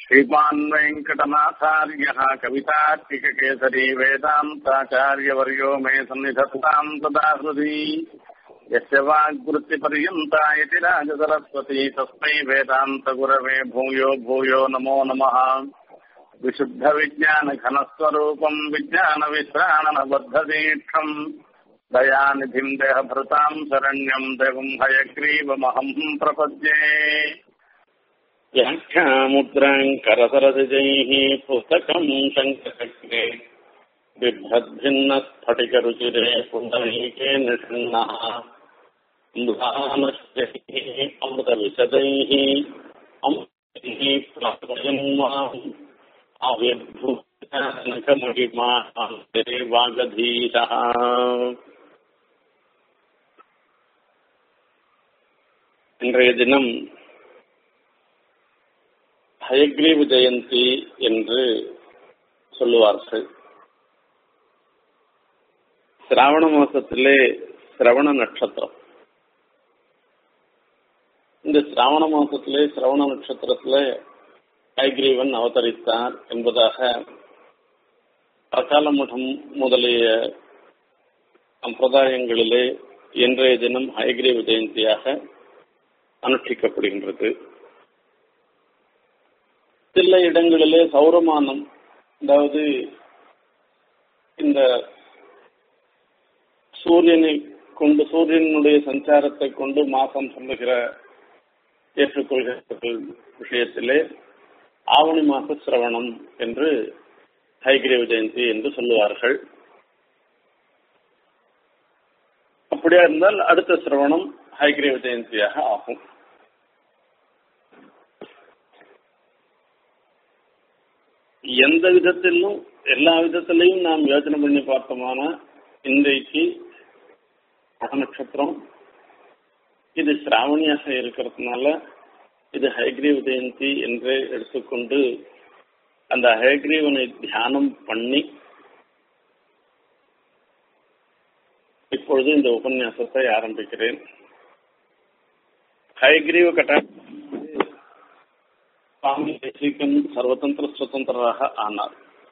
श्रीमान् वेङ्कटनाथार्यः कवितार्किककेसरी वेदान्ताचार्यवर्यो मे सन्निधत्ताम् तदा हृदि यस्य वाग्वृत्तिपर्यन्ता इति राजसरस्वती तस्मै वेदान्तगुरवे भूयो भूयो नमो नमः विशुद्धविज्ञानघनस्वरूपम् विज्ञानविश्राणनबद्धदीक्षम् दयानिधिम् देहभृताम् शरण्यम् देवम् हयग्रीवमहम् प्रपद्ये व्याख्यामुद्राङ्करसरसिजैः पुस्तकम् शङ्कचक्रे बिभ्रद्भिन्नस्फटिकरुचिरे पुण्डरीके निषण्णः मृधानश्चैः अमृतविशदैः अमृतैः प्रापयन्वाम् आविर्भूतनकमहिमा वागधीशः இன்றைய தினம் ஹயக்ரீவ ஜெயந்தி என்று சொல்லுவார்கள் சிராவண மாசத்திலே சிரவண நட்சத்திரம் இந்த சிராவண மாசத்திலே சிரவண நட்சத்திரத்திலே ஹயக்ரீவன் அவதரித்தார் என்பதாக அக்கால மடம் முதலிய சம்பிரதாயங்களிலே இன்றைய தினம் ஹயக்ரீவ ஜெயந்தியாக அனுஷ்டிக்கப்படுகின்றது சில இடங்களிலே சௌரமானம் அதாவது இந்த சூரியனை கொண்டு சூரியனுடைய சஞ்சாரத்தை கொண்டு மாசம் சொல்லுகிற ஏற்றுக்கொள்கிற விஷயத்திலே ஆவணி மாச சிரவணம் என்று ஹைகிரீவ ஜெயந்தி என்று சொல்லுவார்கள் அப்படியா இருந்தால் அடுத்த சிரவணம் ஹைகிரீவ ஜெயந்தியாக ஆகும் எந்த விதத்திலும் எல்லா விதத்திலையும் நாம் யோசனை பண்ணி பார்த்தோம்னா இன்றைக்கு நட்சத்திரம் இது சிராவணியாக இருக்கிறதுனால இது ஹயக்ரீவ ஜெயந்தி என்று எடுத்துக்கொண்டு அந்த ஹயக்ரீவனை தியானம் பண்ணி இப்பொழுது இந்த உபன்யாசத்தை ஆரம்பிக்கிறேன் ஹயக்ரீவ கட்டா சுவாமி தேசிகன் சர்வதந்திர சுதந்திரராக ஆனார்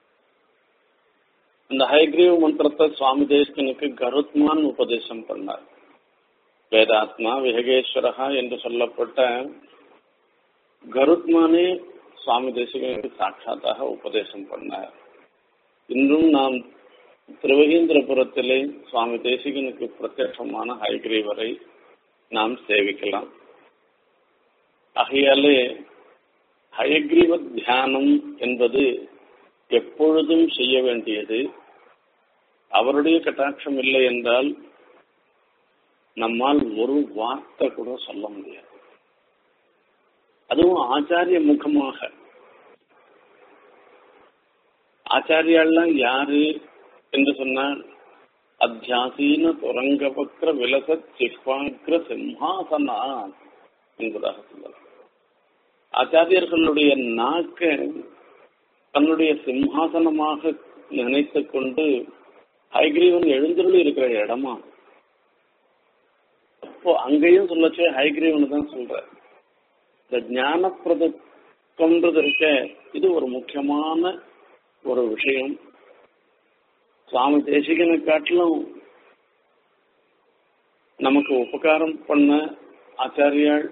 இந்த ஹயக்ரீவ மந்திரத்தை சுவாமி தேசிகனுக்கு கருத்மான் உபதேசம் பண்ணார் வேதாத்மா விஹகேஸ்வரகா என்று சொல்லப்பட்ட கருத்மானே சுவாமி தேசிகனுக்கு சாட்சாத்தாக உபதேசம் பண்ணார் இன்றும் நாம் திருவகீந்திரபுரத்திலே சுவாமி தேசிகனுக்கு பிரத்யட்சமான ஹைகிரீவரை நாம் சேவிக்கலாம் ஆகையாலே ஹயக்ரீவ தியானம் என்பது எப்பொழுதும் செய்ய வேண்டியது அவருடைய கட்டாட்சம் இல்லை என்றால் நம்மால் ஒரு வார்த்தை கூட சொல்ல முடியாது அதுவும் ஆச்சாரிய முகமாக ஆச்சாரியாலாம் யாரு என்று சொன்னால் அத்தியாசீன துரங்கபக்ர விலச சிஹ்வாங்கிர சிம்ஹாசனா என்பதாக சொல்லலாம் ஆச்சாரியர்களுடைய நாக்க தன்னுடைய சிம்ஹாசனமாக நினைத்து கொண்டு ஹைகிரீவன் எழுந்தருளி இருக்கிற இடமா அப்போ அங்கேயும் சொல்லச்சே ஹைகிரீவன் தான் சொல்ற இந்த ஞானப்பிரதம்ன்றது இருக்க இது ஒரு முக்கியமான ஒரு விஷயம் சுவாமி தேசிகனை காட்டிலும் நமக்கு உபகாரம் பண்ண ஆச்சாரியால்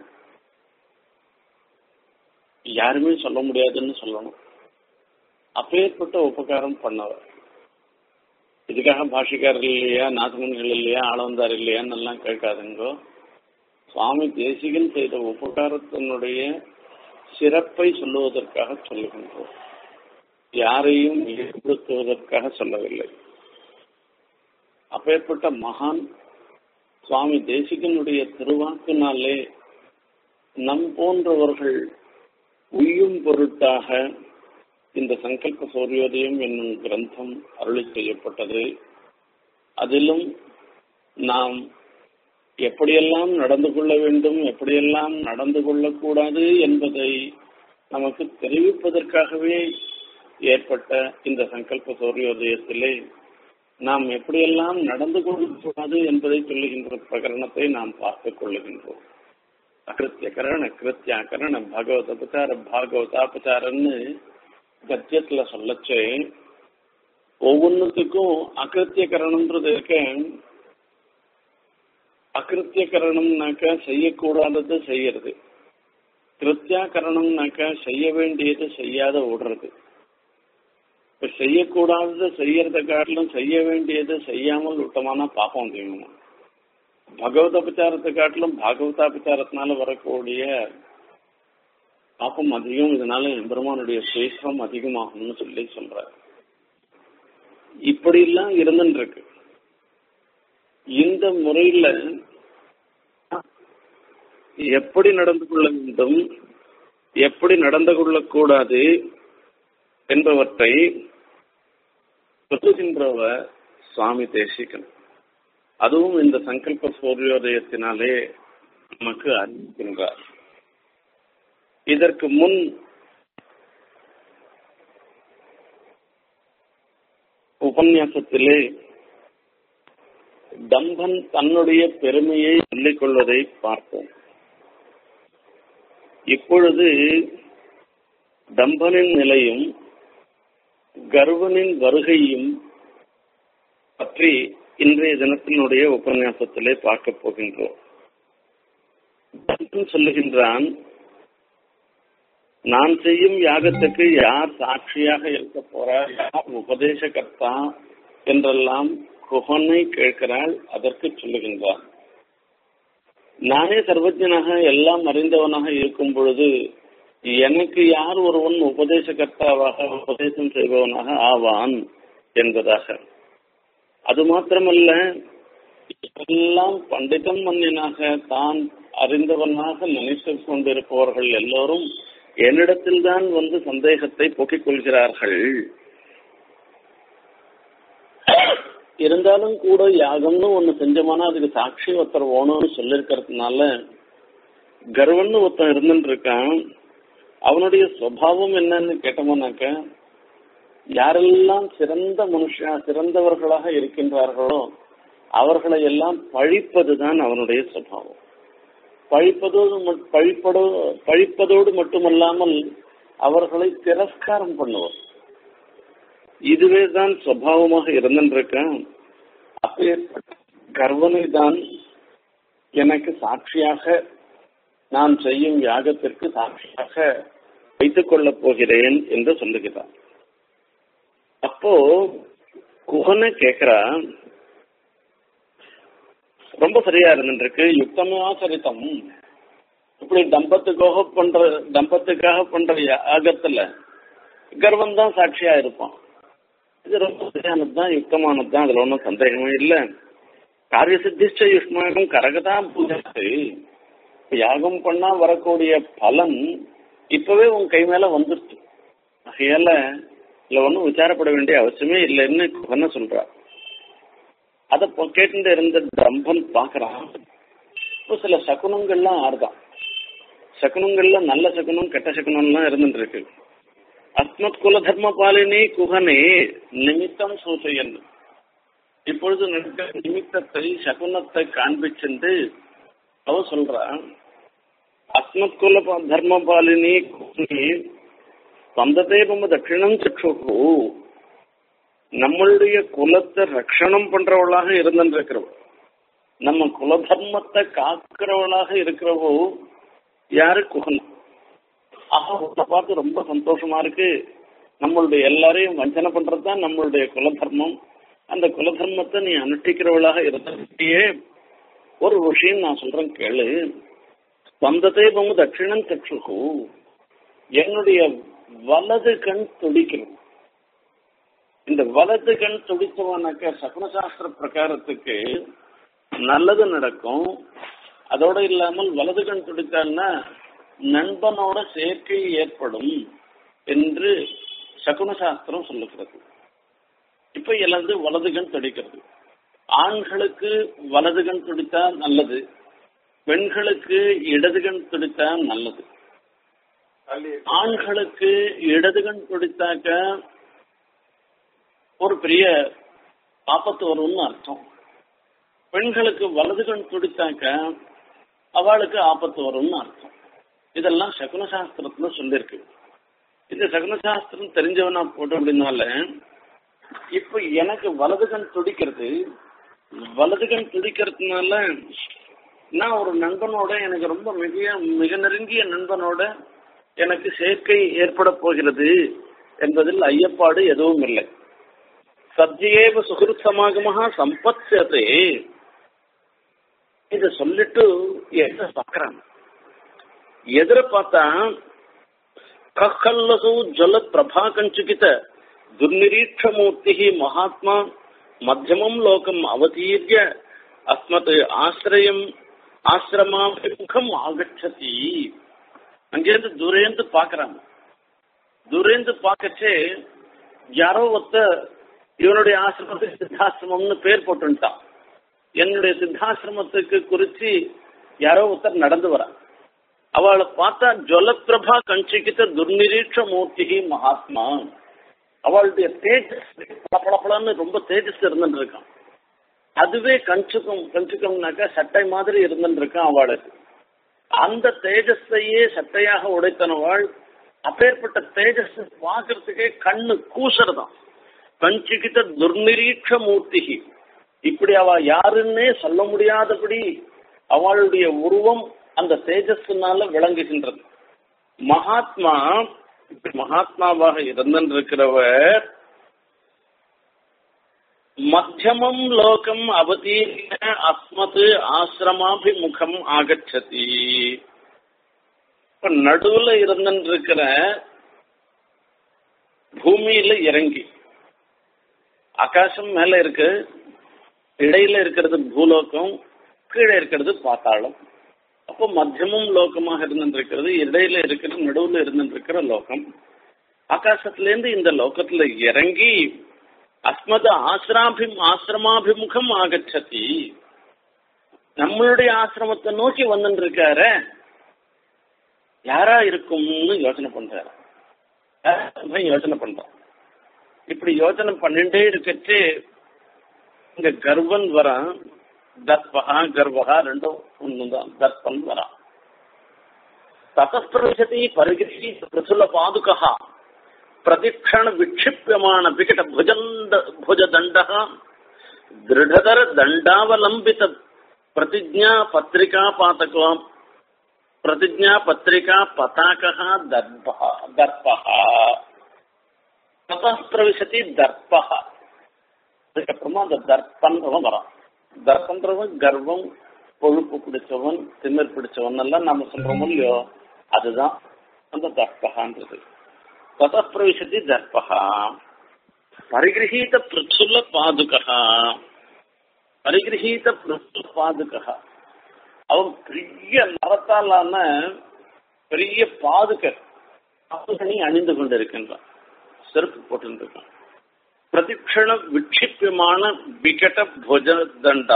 யாருமே சொல்ல முடியாதுன்னு சொல்லணும் அப்பேற்பட்ட உபகாரம் பண்ணவர் இதுக்காக பாஷிக்காரர் இல்லையா நாசமன்கள் இல்லையா ஆளவந்தார் இல்லையான்னு எல்லாம் கேட்காதுங்கோ சுவாமி தேசிகன் செய்த உபகாரத்தினுடைய சிறப்பை சொல்லுவதற்காக சொல்லுகின்றோம் யாரையும் ஈடுபடுத்துவதற்காக சொல்லவில்லை அப்பேற்பட்ட மகான் சுவாமி தேசிகனுடைய திருவாக்கினாலே நம் போன்றவர்கள் உய்யும் பொருட்டாக இந்த சங்கல்ப சூரியோதயம் என்னும் கிரந்தம் அருளி செய்யப்பட்டது அதிலும் நாம் எப்படியெல்லாம் நடந்து கொள்ள வேண்டும் எப்படியெல்லாம் நடந்து கொள்ளக்கூடாது என்பதை நமக்கு தெரிவிப்பதற்காகவே ஏற்பட்ட இந்த சங்கல்ப சூரியோதயத்திலே நாம் எப்படியெல்லாம் நடந்து கொள்ளக்கூடாது என்பதை சொல்லுகின்ற பிரகரணத்தை நாம் பார்த்துக் கொள்ளுகின்றோம் அகிருத்தியகரண கிருத்தியாகரண பகவதபச்சார பாகவதாபச்சாரன்னு கத்தியத்துல சொல்லச்சு ஒவ்வொன்றுத்துக்கும் அகிருத்தியகரணம்ன்றது இருக்க அகிருத்தியகரணம்னாக்க செய்யக்கூடாதது செய்யறது கிருத்தியாகரணம்னாக்க செய்ய வேண்டியது செய்யாத விடுறது இப்ப செய்யக்கூடாதது செய்யறத காட்டிலும் செய்ய வேண்டியது செய்யாமல் விட்டோம்னா பாப்பம் செய்யணுமா பகவதபச்சாரத்தை காட்டிலும் பாகவதாபச்சாரத்தினால வரக்கூடிய பாப்பம் அதிகம் இதனால எம்பெருமானுடைய சேஷம் அதிகமாகும்னு சொல்லி சொல்றாரு இப்படி எல்லாம் இருந்துட்டு இருக்கு இந்த முறையில எப்படி நடந்து கொள்ள வேண்டும் எப்படி நடந்து கொள்ளக்கூடாது என்பவற்றை சொல்லுகின்றவர் சுவாமி தேசிகன் அதுவும் இந்த சங்கல்ப சூரியோதயத்தினாலே நமக்கு அறிவிக்கின்றார் இதற்கு முன் உபன்யாசத்திலே தம்பன் தன்னுடைய பெருமையை சொல்லிக் கொள்வதை பார்த்தோம் இப்பொழுது தம்பனின் நிலையும் கர்வனின் வருகையும் பற்றி இன்றைய தினத்தினுடைய உபன்யாசத்திலே பார்க்க போகின்றோம் தம்பன் சொல்லுகின்றான் நான் செய்யும் யாகத்துக்கு யார் சாட்சியாக இருக்க போறார் யார் உபதேசகர்த்தா என்றெல்லாம் குகனை கேட்கிறாள் அதற்கு சொல்லுகின்றான் நானே சர்வஜனாக எல்லாம் அறிந்தவனாக இருக்கும் பொழுது எனக்கு யார் ஒருவன் உபதேசகர்த்தாவாக உபதேசம் செய்பவனாக ஆவான் என்பதாக அது மாத்திரமல்ல எல்லாம் பண்டிதம் மன்னினாக தான் அறிந்தவனாக நினைத்துக் கொண்டிருப்பவர்கள் எல்லோரும் என்னிடத்தில் தான் வந்து சந்தேகத்தை போக்கிக் கொள்கிறார்கள் இருந்தாலும் கூட யாகம்னு ஒண்ணு செஞ்சோம்னா அதுக்கு சாட்சி ஒருத்தர் ஓணும்னு சொல்லிருக்கிறதுனால கர்வன்னு ஒருத்தன் இருந்துட்டு இருக்கான் அவனுடைய சுவாவம் என்னன்னு கேட்டோம்னாக்க யாரெல்லாம் சிறந்த மனுஷா சிறந்தவர்களாக இருக்கின்றார்களோ அவர்களை எல்லாம் பழிப்பதுதான் அவனுடைய சுவாவம் பழிப்பதோடு பழிப்பதோ பழிப்பதோடு மட்டுமல்லாமல் அவர்களை திரஸ்காரம் பண்ணுவார் இதுவே தான் சுவாவமாக இருந்திருக்கேன் அப்பேற்பட்ட கர்வனை தான் எனக்கு சாட்சியாக நான் செய்யும் யாகத்திற்கு சாட்சியாக வைத்துக் கொள்ளப் போகிறேன் என்று சொல்லுகிறான் அப்போ குகனை கேக்குறா ரொம்ப சரியா இருந்துருக்கு யுக்தமா சரித்தம் இப்படி தம்பத்துக்காக பண்ற தம்பத்துக்காக பண்ற யாகத்துல கர்வம் தான் சாட்சியா இருப்பான் இது ரொம்ப சரியானது தான் யுக்தமானது தான் அதுல ஒன்றும் சந்தேகமே இல்லை காரிய சித்திச்ச யுஷ்மாகம் கரகதான் பூஜை யாகம் பண்ணா வரக்கூடிய பலன் இப்பவே உன் கை மேல வந்துருச்சு ஆகையால இதுல ஒன்றும் விசாரப்பட வேண்டிய அவசியமே இல்லைன்னு என்ன சொல்றா அதை கேட்டு இருந்த பிரம்மன் பாக்குறான் இப்போ சில சகுனங்கள்லாம் ஆறுதான் சகுனங்கள்ல நல்ல சகுனம் கெட்ட சகுனம்லாம் இருந்துட்டு இருக்கு அஸ்மத் குல தர்ம பாலினி குகனே நிமித்தம் சூசையன் இப்பொழுது நடக்க நிமித்தத்தை சகுனத்தை காண்பிச்சுட்டு அவ சொல்றா அஸ்மத் குல தர்ம பாலினி குகனே சந்ததே நம்ம தட்சிணம் சற்றுகு நம்மளுடைய குலத்தை ரட்சணம் பண்றவளாக இருந்திருக்கிறவள் நம்ம குல தர்மத்தை காக்கிறவளாக இருக்கிறவோ யாரு குகன் ஆஹா உன்னை பார்த்து ரொம்ப சந்தோஷமா இருக்கு நம்மளுடைய எல்லாரையும் வஞ்சனை பண்றது தான் நம்மளுடைய குலதர்மம் அந்த குலதர்மத்தை நீ அனுஷ்டிக்கிறவளாக இருந்திருக்கியே ஒரு விஷயம் நான் சொல்றேன் கேளு வந்ததே பொங்கு தட்சிணம் தட்சுகு என்னுடைய வலது கண் துடிக்கணும் இந்த வலது கண் துடிச்சவனாக்க சகுனசாஸ்திர பிரகாரத்துக்கு நல்லது நடக்கும் அதோட இல்லாமல் வலது கண் துடித்தான்னா நண்பனோட சேர்க்கை ஏற்படும் என்று சகுன சாஸ்திரம் சொல்லுகிறது இப்ப எல்லாது வலது கண் துடிக்கிறது ஆண்களுக்கு வலது கண் துடித்தா நல்லது பெண்களுக்கு இடது கண் துடித்தா நல்லது ஆண்களுக்கு இடது கண் துடித்தாக்க ஒரு பெரிய ஆபத்து வரும்னு அர்த்தம் பெண்களுக்கு வலது கண் துடித்தாக்க அவளுக்கு ஆபத்து வரும்னு அர்த்தம் இதெல்லாம் சகுன சாஸ்திரத்துல சொல்லியிருக்கு இந்த சகுன சாஸ்திரம் தெரிஞ்சவனா போட்டோம் அப்படின்னால இப்ப எனக்கு வலது கண் துடிக்கிறது வலது கண் துடிக்கிறதுனால நான் ஒரு நண்பனோட எனக்கு ரொம்ப மிக மிக நெருங்கிய நண்பனோட எனக்கு சேர்க்கை ஏற்பட போகிறது என்பதில் ஐயப்பாடு எதுவும் இல்லை சத்தியேவ சுகிருத் சமாகமாக சம்பத்யதே இத சொல்லிட்டு எதிர பாக்குறான் எதிர பார்த்தா கல்லசு ஜல பிரபா கஞ்சுகித துர்நிரீட்சமூர்த்தி மகாத்மா மத்தியமம் லோகம் அவதீர்ய அஸ்மத் ஆசிரியம் ஆசிரமாபிமுகம் ஆகச்சதி அங்கேருந்து தூரேந்து பாக்குறாங்க தூரேந்து பார்க்கச்சே யாரோ ஒருத்த இவனுடைய ஆசிரமத்துக்கு சித்தாசிரமம்னு பேர் போட்டுட்டான் என்னுடைய சித்தாசிரமத்துக்கு குறிச்சு யாரோ ஒருத்தர் நடந்து வரா அவளை பார்த்தா ஜொலப்பிரபா கஞ்சிக்கிட்ட துர்நிரீட்ச மூர்த்தி மகாத்மா அவளுடைய தேஜஸ் பளபளன்னு ரொம்ப தேஜஸ் இருந்துட்டு இருக்கான் அதுவே கஞ்சுக்கம் கஞ்சுக்கம்னாக்கா சட்டை மாதிரி இருந்துட்டு இருக்கான் அவளுக்கு அந்த தேஜஸையே சட்டையாக உடைத்தனவாள் அப்பேற்பட்ட தேஜஸ் பார்க்கறதுக்கே கண்ணு கூசறதான் கஞ்சிக்கிட்ட துர்நிரீட்ச மூர்த்தி இப்படி அவ யாருன்னே சொல்ல முடியாதபடி அவளுடைய உருவம் அந்த தேஜஸ்னால விளங்குகின்றது மகாத்மா மகாத்மாவாக இருந்திருக்கிறவர் மத்தியமம் லோகம் அவதீர்ண அஸ்மத் ஆசிரமாபிமுகம் ஆகச்சதி இப்ப நடுவுல இருந்திருக்கிற பூமியில இறங்கி ஆகாசம் மேல இருக்கு இடையில இருக்கிறது பூலோகம் கீழே இருக்கிறது பாத்தாளம் அப்போ மத்தியமும் லோகமாக இருந்திருக்கிறது இடையில இருக்கிற நடுவுல இருந்திருக்கிற லோகம் ஆகாசத்திலேருந்து இந்த லோகத்துல இறங்கி அஸ்மத ஆசிராபி ஆசிரமாபிமுகம் ஆகச்சதி நம்மளுடைய ஆசிரமத்தை நோக்கி வந்துட்டு இருக்காரு யாரா இருக்கும்னு யோசனை பண்றாரு யோசனை பண்றோம் இப்படி யோசனை பண்ணிட்டே இருக்கச்சு இங்க கர்வன் வரான் தர்பகா கர்வகா ரெண்டும் ஒண்ணுதான் தர்ப்பன் வரான் ததப்பிரவிசதி பரிகிருஷி பிரசுல பாதுகா பிரதிக்ஷண விக்ஷிப்பியமான விகட புஜந்த புஜதண்ட திருடதர தண்டாவலம்பித பிரதிஜா பத்திரிகா பாத்தகம் பிரதிஜா பத்திரிகா பதாகா தர்பா தர்பகா பிரவிசதி தர்பகா அதுக்கப்புறமா அந்த தர்ப்பன்றவன் வரான் தர்ப்பன்றவன் கர்வம் கொழுப்பு பிடிச்சவன் திமிர் பிடிச்சவன் எல்லாம் நம்ம சொல்றோமோ இல்லையோ அதுதான் அந்த தர்பகான்றது ததப்பிரவிசதி தர்பகா பரிகிரகீத பிருச்சுல பாதுகா பரிகிரகீத பிருச்சுல பாதுகா அவன் பெரிய மரத்தாலான பெரிய பாதுக பாதுகனை அணிந்து கொண்டிருக்கின்றான் செருப்பு போட்டிருக்கான் பிரதிக்ஷண விக்ஷிப்பியமான விகட புஜ தண்டா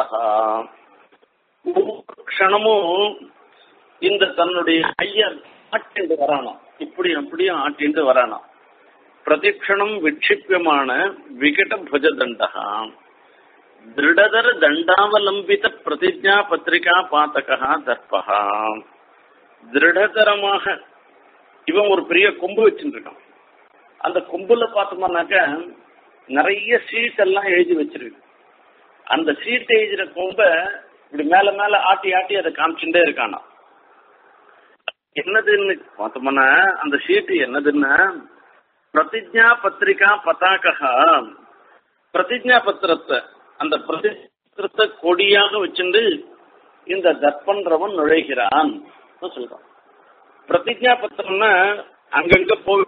க்ஷணமும் இந்த தன்னுடைய ஐயர் ஆட்டிண்டு வரானா இப்படி அப்படியும் ஆட்டிண்டு வரானா பிரதிக்ஷணம் விக்ஷிப்பியமான விகட புஜ தண்டா திருடதர தண்டாவலம்பித பிரதிஜா பத்திரிகா பாத்தகா தர்பகா திருடதரமாக இவன் ஒரு பெரிய கொம்பு வச்சுருக்கான் அந்த கொம்புல பார்த்தோம்னாக்க நிறைய சீட் எல்லாம் எழுதி வச்சிருக்கு அந்த சீட் எழுதிற கொம்ப இப்படி மேல மேல ஆட்டி ஆட்டி அதை காமிச்சுட்டே இருக்கானா என்னதுன்னு பார்த்தோம்னா அந்த சீட்டு என்னதுன்னா பிரதிஜா பத்திரிகா பதாகா பிரதிஜா பத்திரத்தை அந்த பிரதிபத்திரத்தை கொடியாக வச்சுண்டு இந்த தர்ப்பன்றவன் நுழைகிறான் சொல்றான் பிரதிஜா பத்திரம்னா அங்கங்க போய்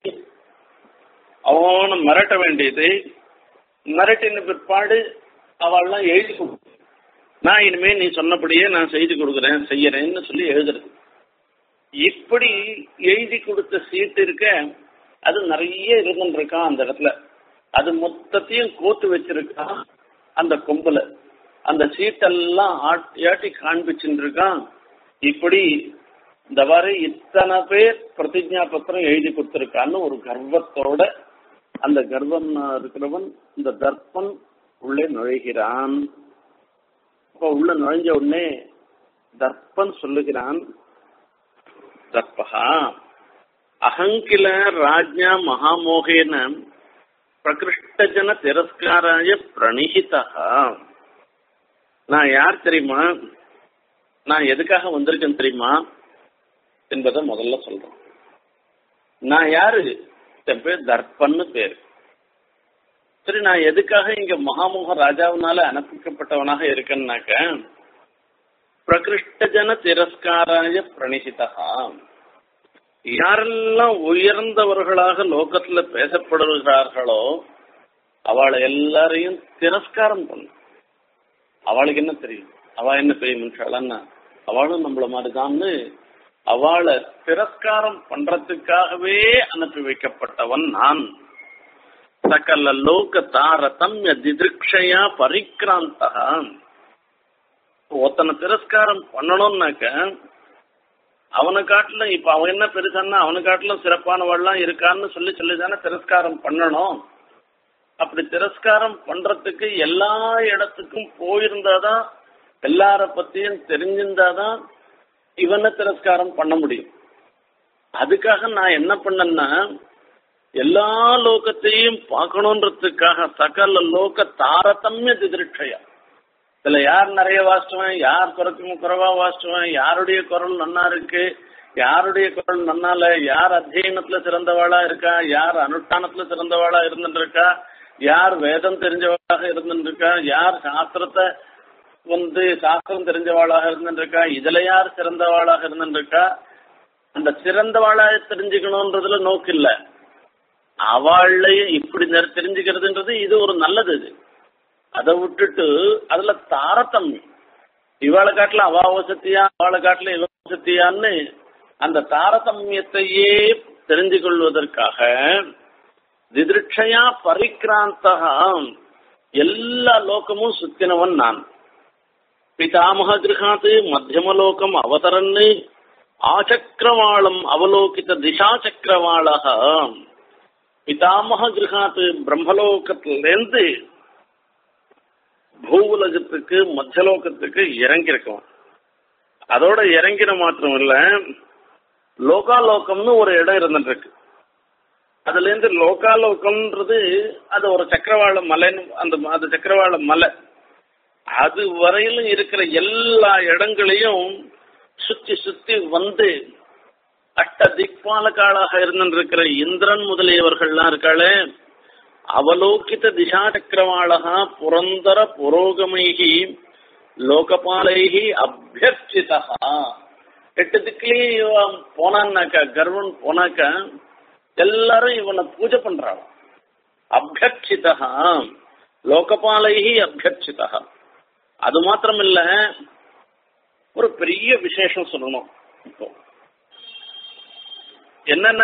அவனை மிரட்ட வேண்டியது மிரட்டின பிற்பாடு அவள்லாம் எழுதி கொடு நான் இனிமே நீ சொன்னபடியே நான் செய்து கொடுக்குறேன் செய்யறேன்னு சொல்லி எழுதுறது இப்படி எழுதி கொடுத்த சீட்டு இருக்க அது நிறைய இருந்துருக்கான் அந்த இடத்துல அது மொத்தத்தையும் கோத்து வச்சிருக்கான் அந்த கொம்புல அந்த சீட்டெல்லாம் ஆட்டி ஆட்டி காண்பிச்சுட்டு இருக்கான் இப்படி இந்த மாதிரி இத்தனை பேர் பிரதிஜா பத்திரம் எழுதி கொடுத்திருக்கான்னு ஒரு கர்வத்தோட அந்த கர்வம் இருக்கிறவன் இந்த தர்ப்பன் உள்ளே நுழைகிறான் இப்போ உள்ள நுழைஞ்ச உடனே தர்ப்பன் சொல்லுகிறான் தர்பகா அகங்கில ராஜ்யா மகாமோகேன பிரகிருஷ்டஜன திரஸ்காராய பிரணிஹிதா நான் யார் தெரியுமா நான் எதுக்காக வந்திருக்கேன் தெரியுமா என்பதை முதல்ல சொல்றேன் நான் யாரு என் பேர் தர்ப்பன்னு பேர் சரி நான் எதுக்காக இங்க மகாமோக ராஜாவினால அனுப்பிக்கப்பட்டவனாக இருக்கேன்னாக்க பிரகிருஷ்டஜன திரஸ்காராய பிரணிசிதா யாரெல்லாம் உயர்ந்தவர்களாக லோகத்துல பேசப்படுகிறார்களோ அவளை எல்லாரையும் திரஸ்காரம் பண்ணும் அவளுக்கு என்ன தெரியும் அவ என்ன பெரிய மனுஷாளன்னா அவளும் நம்மள மாதிரிதான்னு அவளை திரஸ்காரம் பண்றதுக்காகவே அனுப்பி வைக்கப்பட்டவன் நான் சகல லோக தாரதம்ய திதிருக்ஷயா பரிக்ராந்தகா ஒருத்தனை திரஸ்காரம் பண்ணணும்னாக்க அவனை காட்டிலும் இப்ப அவன் என்ன பெருசான்னா அவனை காட்டிலும் சிறப்பானவள்லாம் இருக்கான்னு சொல்லி சொல்லி தானே திரஸ்காரம் பண்ணணும் அப்படி திரஸ்காரம் பண்றதுக்கு எல்லா இடத்துக்கும் போயிருந்தாதான் எல்லார பத்தியும் தெரிஞ்சிருந்தாதான் இவனை திரஸ்காரம் பண்ண முடியும் அதுக்காக நான் என்ன பண்ணேன்னா எல்லா லோகத்தையும் பார்க்கணுன்றதுக்காக சகல லோக தாரதமிய திதிருட்சையா இதுல யார் நிறைய வாசிச்சுவேன் யார் குறைக்கும் குறைவா வாசிச்சுவேன் யாருடைய குரல் நன்னா இருக்கு யாருடைய குரல் நன்னால யார் அத்தியனத்துல சிறந்தவாளா இருக்கா யார் அனுஷ்டானத்துல சிறந்தவாளா இருந்துட்டு இருக்கா யார் வேதம் தெரிஞ்சவளாக இருந்துட்டு இருக்கா யார் சாஸ்திரத்தை வந்து சாஸ்திரம் தெரிஞ்சவாளாக இருந்துட்டு இருக்கா இதுல யார் சிறந்தவாளாக இருந்துட்டு இருக்கா அந்த சிறந்தவாளாக தெரிஞ்சுக்கணும்ன்றதுல நோக்கு இல்ல அவளையும் இப்படி நெ- தெரிஞ்சுக்கிறதுன்றது இது ஒரு நல்லது இது அதை விட்டுட்டு அதுல தாரதமியம் இவாளை காட்டுல அவ வசத்தியா அவளை காட்டுல இவ வசத்தியான்னு அந்த தாரதமியத்தையே தெரிஞ்சு கொள்வதற்காக திதிருட்சையா பரிக்ராந்தகா எல்லா லோகமும் சுத்தினவன் நான் பிதாமக கிரகாத் மத்தியமலோகம் அவதரன்னு ஆச்சக்கரவாளம் அவலோகித திசா சக்கரவாளக பிதாமக கிரகாத் பிரம்மலோகத்திலேருந்து பூவுலகத்துக்கு மத்தியலோகத்துக்கு இறங்கி இருக்கவன் அதோட இறங்கின மாத்திரம் இல்ல லோகாலோகம்னு ஒரு இடம் இருந்துட்டு இருக்கு அதுல இருந்து லோகாலோகம்ன்றது அது ஒரு சக்கரவாள மலைன்னு அந்த அது சக்கரவாள மலை அது வரையிலும் இருக்கிற எல்லா இடங்களையும் சுத்தி சுத்தி வந்து அஷ்ட திக்பாலகாளாக இருந்திருக்கிற இந்திரன் முதலியவர்கள்லாம் இருக்காளே அவலோகித திசா சக்கரவாளகா புரந்தர புரோகமைகி லோகபாலைகி அபியர்ச்சிதா எட்டு திக்கிலேயே இவன் போனான்னாக்கா கர்வன் போனாக்கா எல்லாரும் இவனை பூஜை பண்றாங்க அபியர்ச்சிதா லோகபாலைகி அபியர்ச்சிதா அது மாத்திரம் இல்ல ஒரு பெரிய விசேஷம் சொல்லணும் இப்போ என்னன்னா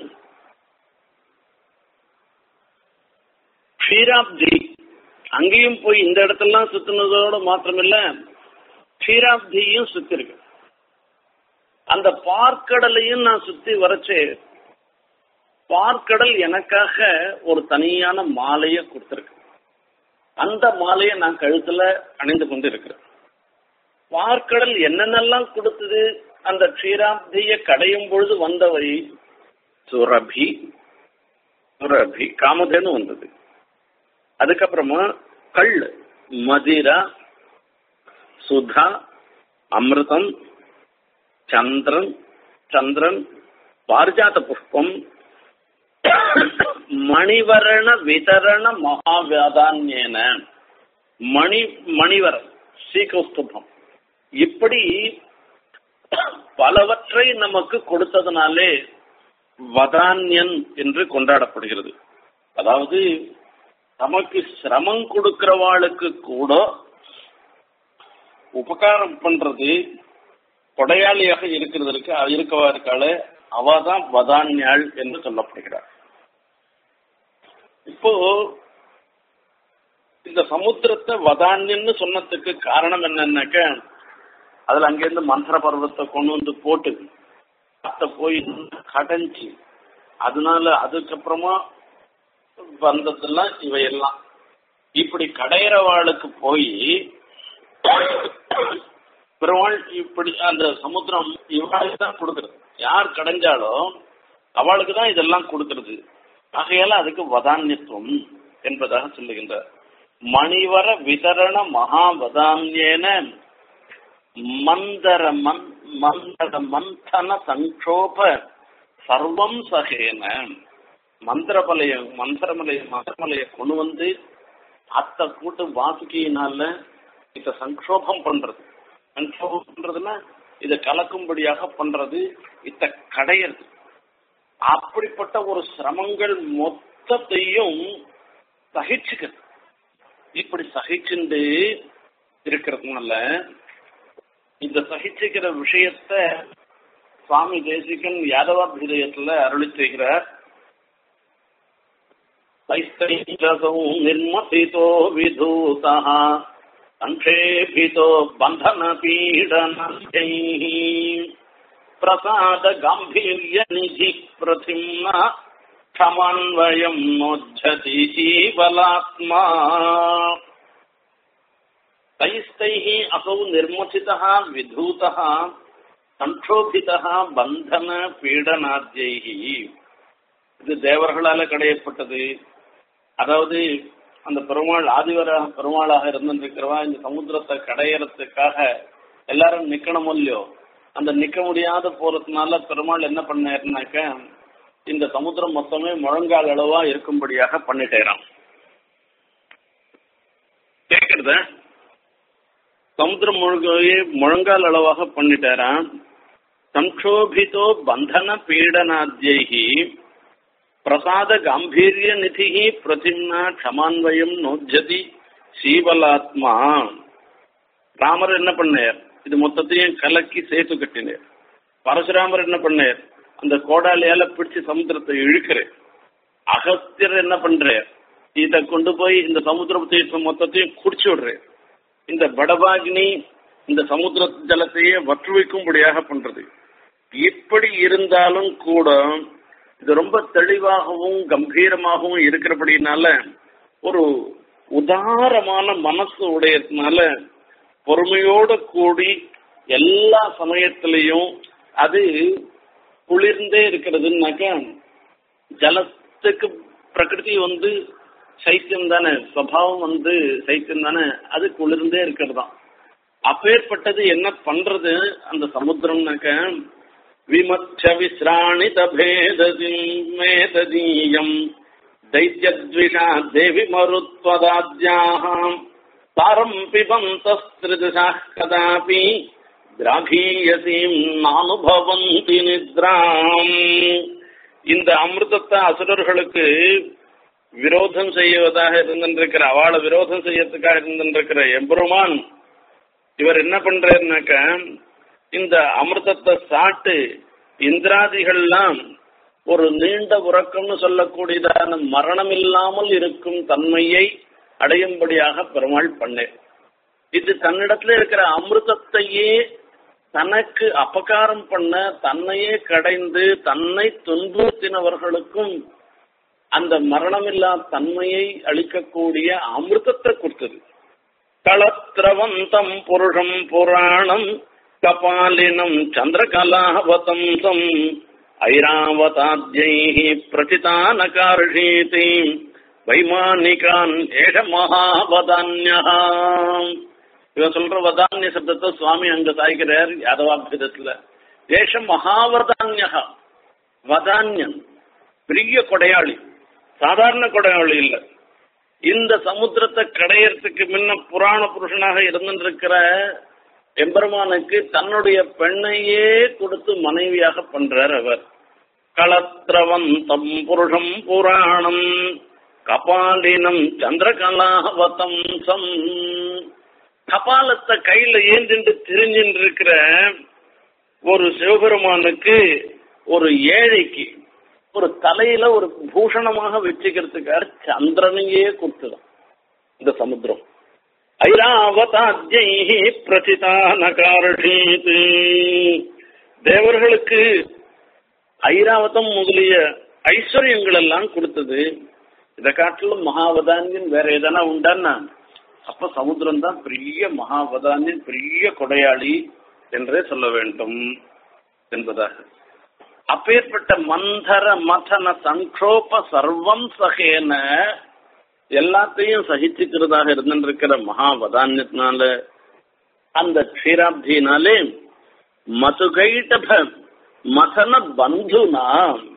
க்ஷீராப்தி அங்கேயும் போய் இந்த இடத்தெல்லாம் சுத்தினதோட மாத்திரமில்ல க்ஷீராப்தியும் சுத்தி இருக்கு அந்த பார்க்கடலையும் நான் சுத்தி வரைச்சு பார்க்கடல் எனக்காக ஒரு தனியான மாலையை கொடுத்திருக்கு அந்த மாலையை நான் கழுத்துல அணிந்து கொண்டு இருக்கிறேன் பார்க்கடல் என்னென்னலாம் கொடுத்தது அந்த க்ஷீராப்திய கடையும் பொழுது வந்தவை சுரபி சுரபி காமதேனு வந்தது அதுக்கப்புறமா கல் மதிரா சுதா அமிர்தம் சந்திரன் சந்திரன் பாரிஜாத புஷ்பம் மணிவரண விதரண மகாவியாதான்யேன மணி மணிவரம் சீகௌஸ்துபம் இப்படி பலவற்றை நமக்கு கொடுத்ததுனாலே வதான்யன் என்று கொண்டாடப்படுகிறது அதாவது நமக்கு சிரமம் கொடுக்கிறவாளுக்கு கூட உபகாரம் பண்றது கொடையாளியாக இருக்கிறதற்கு இருக்கவா இருக்காளே அவ தான் வதான்யாள் என்று சொல்லப்படுகிறார் இப்போ இந்த சமுத்திரத்தை வதான்யன்னு சொன்னதுக்கு காரணம் என்னன்னாக்க அதுல அங்கிருந்து மந்திர பர்வத்தை கொண்டு வந்து போட்டு அத்தை போய் கடைஞ்சி அதனால அதுக்கப்புறமா வந்ததெல்லாம் இவையெல்லாம் இப்படி கடையிறவாளுக்கு போய் பெருமாள் இப்படி அந்த சமுத்திரம் இவளுக்கு தான் கொடுக்கறது யார் கடைஞ்சாலோ அவளுக்கு தான் இதெல்லாம் கொடுக்கறது ஆகையால அதுக்கு வதான்யத்துவம் என்பதாக சொல்லுகின்றார் மணிவர விதரண மகாவதான்யேன மந்தர மந் மந்தர மந்தன சங்கோப சர்வம் சகேன மந்திரமலைய மந்திரமலைய மந்திரமலைய கொண்டு வந்து அத்தை கூட்டு வாசுகியினால இத சங்கோபம் பண்றது சங்கோபம் பண்றதுன்னா இதை கலக்கும்படியாக பண்றது இத்த கடையிறது அப்படிப்பட்ட ஒரு சிரமங்கள் மொத்தத்தையும் சகிச்சுக்கிறது இப்படி சகிச்சுண்டு இருக்கிறதுனால இந்த சகிச்சுக்கிற விஷயத்த சுவாமி தேசிகன் யாதவாபிதயத்துல அருளி செய்கிறார் தைஸ்தைசௌ நிர்மசிதோ விதூதா சங்கேபிதோ பந்தன பீடனை பிரசாத காம்பீர்ய நிதி பிரதிம்னா क्षमन्वयम् नोज्झति जीवलात्मा तैस्तैः असौ निर्मथितः विधूतः சங்கோபிதா பந்தன பீடனாத்யைகி இது தேவர்களால கடையப்பட்டது அதாவது அந்த பெருமாள் ஆதிவராக பெருமாளாக இருந்திருக்கிறவா இந்த சமுத்திரத்தை கடையறதுக்காக எல்லாரும் நிக்கணும் இல்லையோ அந்த நிக்க முடியாத போறதுனால பெருமாள் என்ன பண்ணாருனாக்க இந்த சமுத்திரம் மொத்தமே முழங்கால் அளவா இருக்கும்படியாக பண்ணிட்டேறான் கேக்குறத சமுத்திரம் முழுகையே முழங்கால் அளவாக பண்ணிட்டாராம் சங்கோபிதோ பந்தன பீடனாத்யைகி பிரசாத காம்பீரிய நிதிஹி பிரதிம்னா க்ஷமான்வயம் நோஜதி சீவலாத்மா ராமர் என்ன பண்ணார் இது மொத்தத்தையும் கலக்கி சேர்த்து கட்டினார் பரசுராமர் என்ன பண்ணார் அந்த கோடாலியால பிடிச்சு சமுத்திரத்தை இழுக்கிறேன் அகத்தியர் என்ன பண்றார் இத கொண்டு போய் இந்த சமுத்திரத்தை மொத்தத்தையும் குடிச்சு விடுறேன் இந்த படபாகினி இந்த சமுத்திர ஜலத்தையே வற்றுவிக்கும்படியாக பண்றது இப்படி இருந்தாலும் கூட இது ரொம்ப தெளிவாகவும் கம்பீரமாகவும் இருக்கிறபடினால ஒரு உதாரமான மனசு உடையதுனால பொறுமையோட கூடி எல்லா சமயத்திலையும் அது குளிர்ந்தே இருக்கிறதுனாக்கா ஜலத்துக்கு பிரகிருதி வந்து சைத்தியம் தானே சுவாவம் வந்து சைத்தியம் தானே அது குளிர்ந்தே இருக்கிறது தான் அப்பேற்பட்டது என்ன பண்றது அந்த சமுத்திரம்னாக்க விமச்ச விசிராணித பேதீயம் दैत्यद्विषा देवि मरुत्वदाद्याः तारम् पिबन्तस्त्रिदशाः कदापि திராகீயசீம் நானுபவந்தி நித்ராம் இந்த அமிர்தத்தை அசுரர்களுக்கு விரோதம் செய்வதாக இருந்திருக்கிற அவளை விரோதம் செய்யறதுக்காக இருந்திருக்கிற எம்பெருமான் இவர் என்ன பண்றாருனாக்க இந்த அமிர்தத்தை சாட்டு இந்திராதிகள்லாம் ஒரு நீண்ட உறக்கம்னு சொல்லக்கூடியதான மரணம் இல்லாமல் இருக்கும் தன்மையை அடையும்படியாக பெருமாள் பண்ணேன் இது தன்னிடத்துல இருக்கிற அமிர்தத்தையே தனக்கு அபகாரம் பண்ண தன்னையே கடைந்து தன்னை துன்புறுத்தினவர்களுக்கும் அந்த மரணமில்லா தன்மையை அளிக்கக்கூடிய அமிர்தத்தை கொடுத்தது களத்திரவந்தம் புருஷம் புராணம் கபாலினம் சந்திரகலாவதந்தம் ஐராவதாத்யை பிரச்சிதானகார்ஷீதி வைமானிகான் ஏஷ மகாவதான்யா இவன் சொல்ற வதான்ய சப்தத்தை சுவாமி அங்க சாய்க்கிறார் யாதவாபிதத்துல ஏஷ மகாவதான்யா வதான்யன் பெரிய கொடையாளி சாதாரண கொடையாளி இல்ல இந்த சமுத்திரத்தை கடையறதுக்கு முன்ன புராண புருஷனாக இருந்திருக்கிற எம்பெருமானுக்கு தன்னுடைய பெண்ணையே கொடுத்து மனைவியாக பண்றார் அவர் களத்திரவந்தம் புருஷம் புராணம் கபாலினம் சந்திரகலாவதம்சம் கபாலத்தை கையில ஏந்திண்டு திரிஞ்சின்னு இருக்கிற ஒரு சிவபெருமானுக்கு ஒரு ஏழைக்கு ஒரு தலையில ஒரு பூஷணமாக வச்சுக்கிறதுக்காக சந்திரனையே கொடுத்துதான் இந்த சமுத்திரம் ஐராவதாத்யை பிரசிதான காரணீத் தேவர்களுக்கு ஐராவதம் முதலிய ஐஸ்வர்யங்கள் எல்லாம் கொடுத்தது இதை காட்டிலும் மகாவதான்யன் வேற எதனா உண்டான்னா அப்ப சமுத்திரம் தான் பெரிய மகாபதானின் பெரிய கொடையாளி என்றே சொல்ல வேண்டும் என்பதாக அப்பேற்பட்ட மந்தர மதன சங்கோப சர்வம் சகேன எல்லாத்தையும் சகிச்சுக்கிறதாக இருந்திருக்கிற மகாவதான்யத்தினால அந்த க்ஷீராப்தியினாலே மதுகைட்டப மதன பந்துனா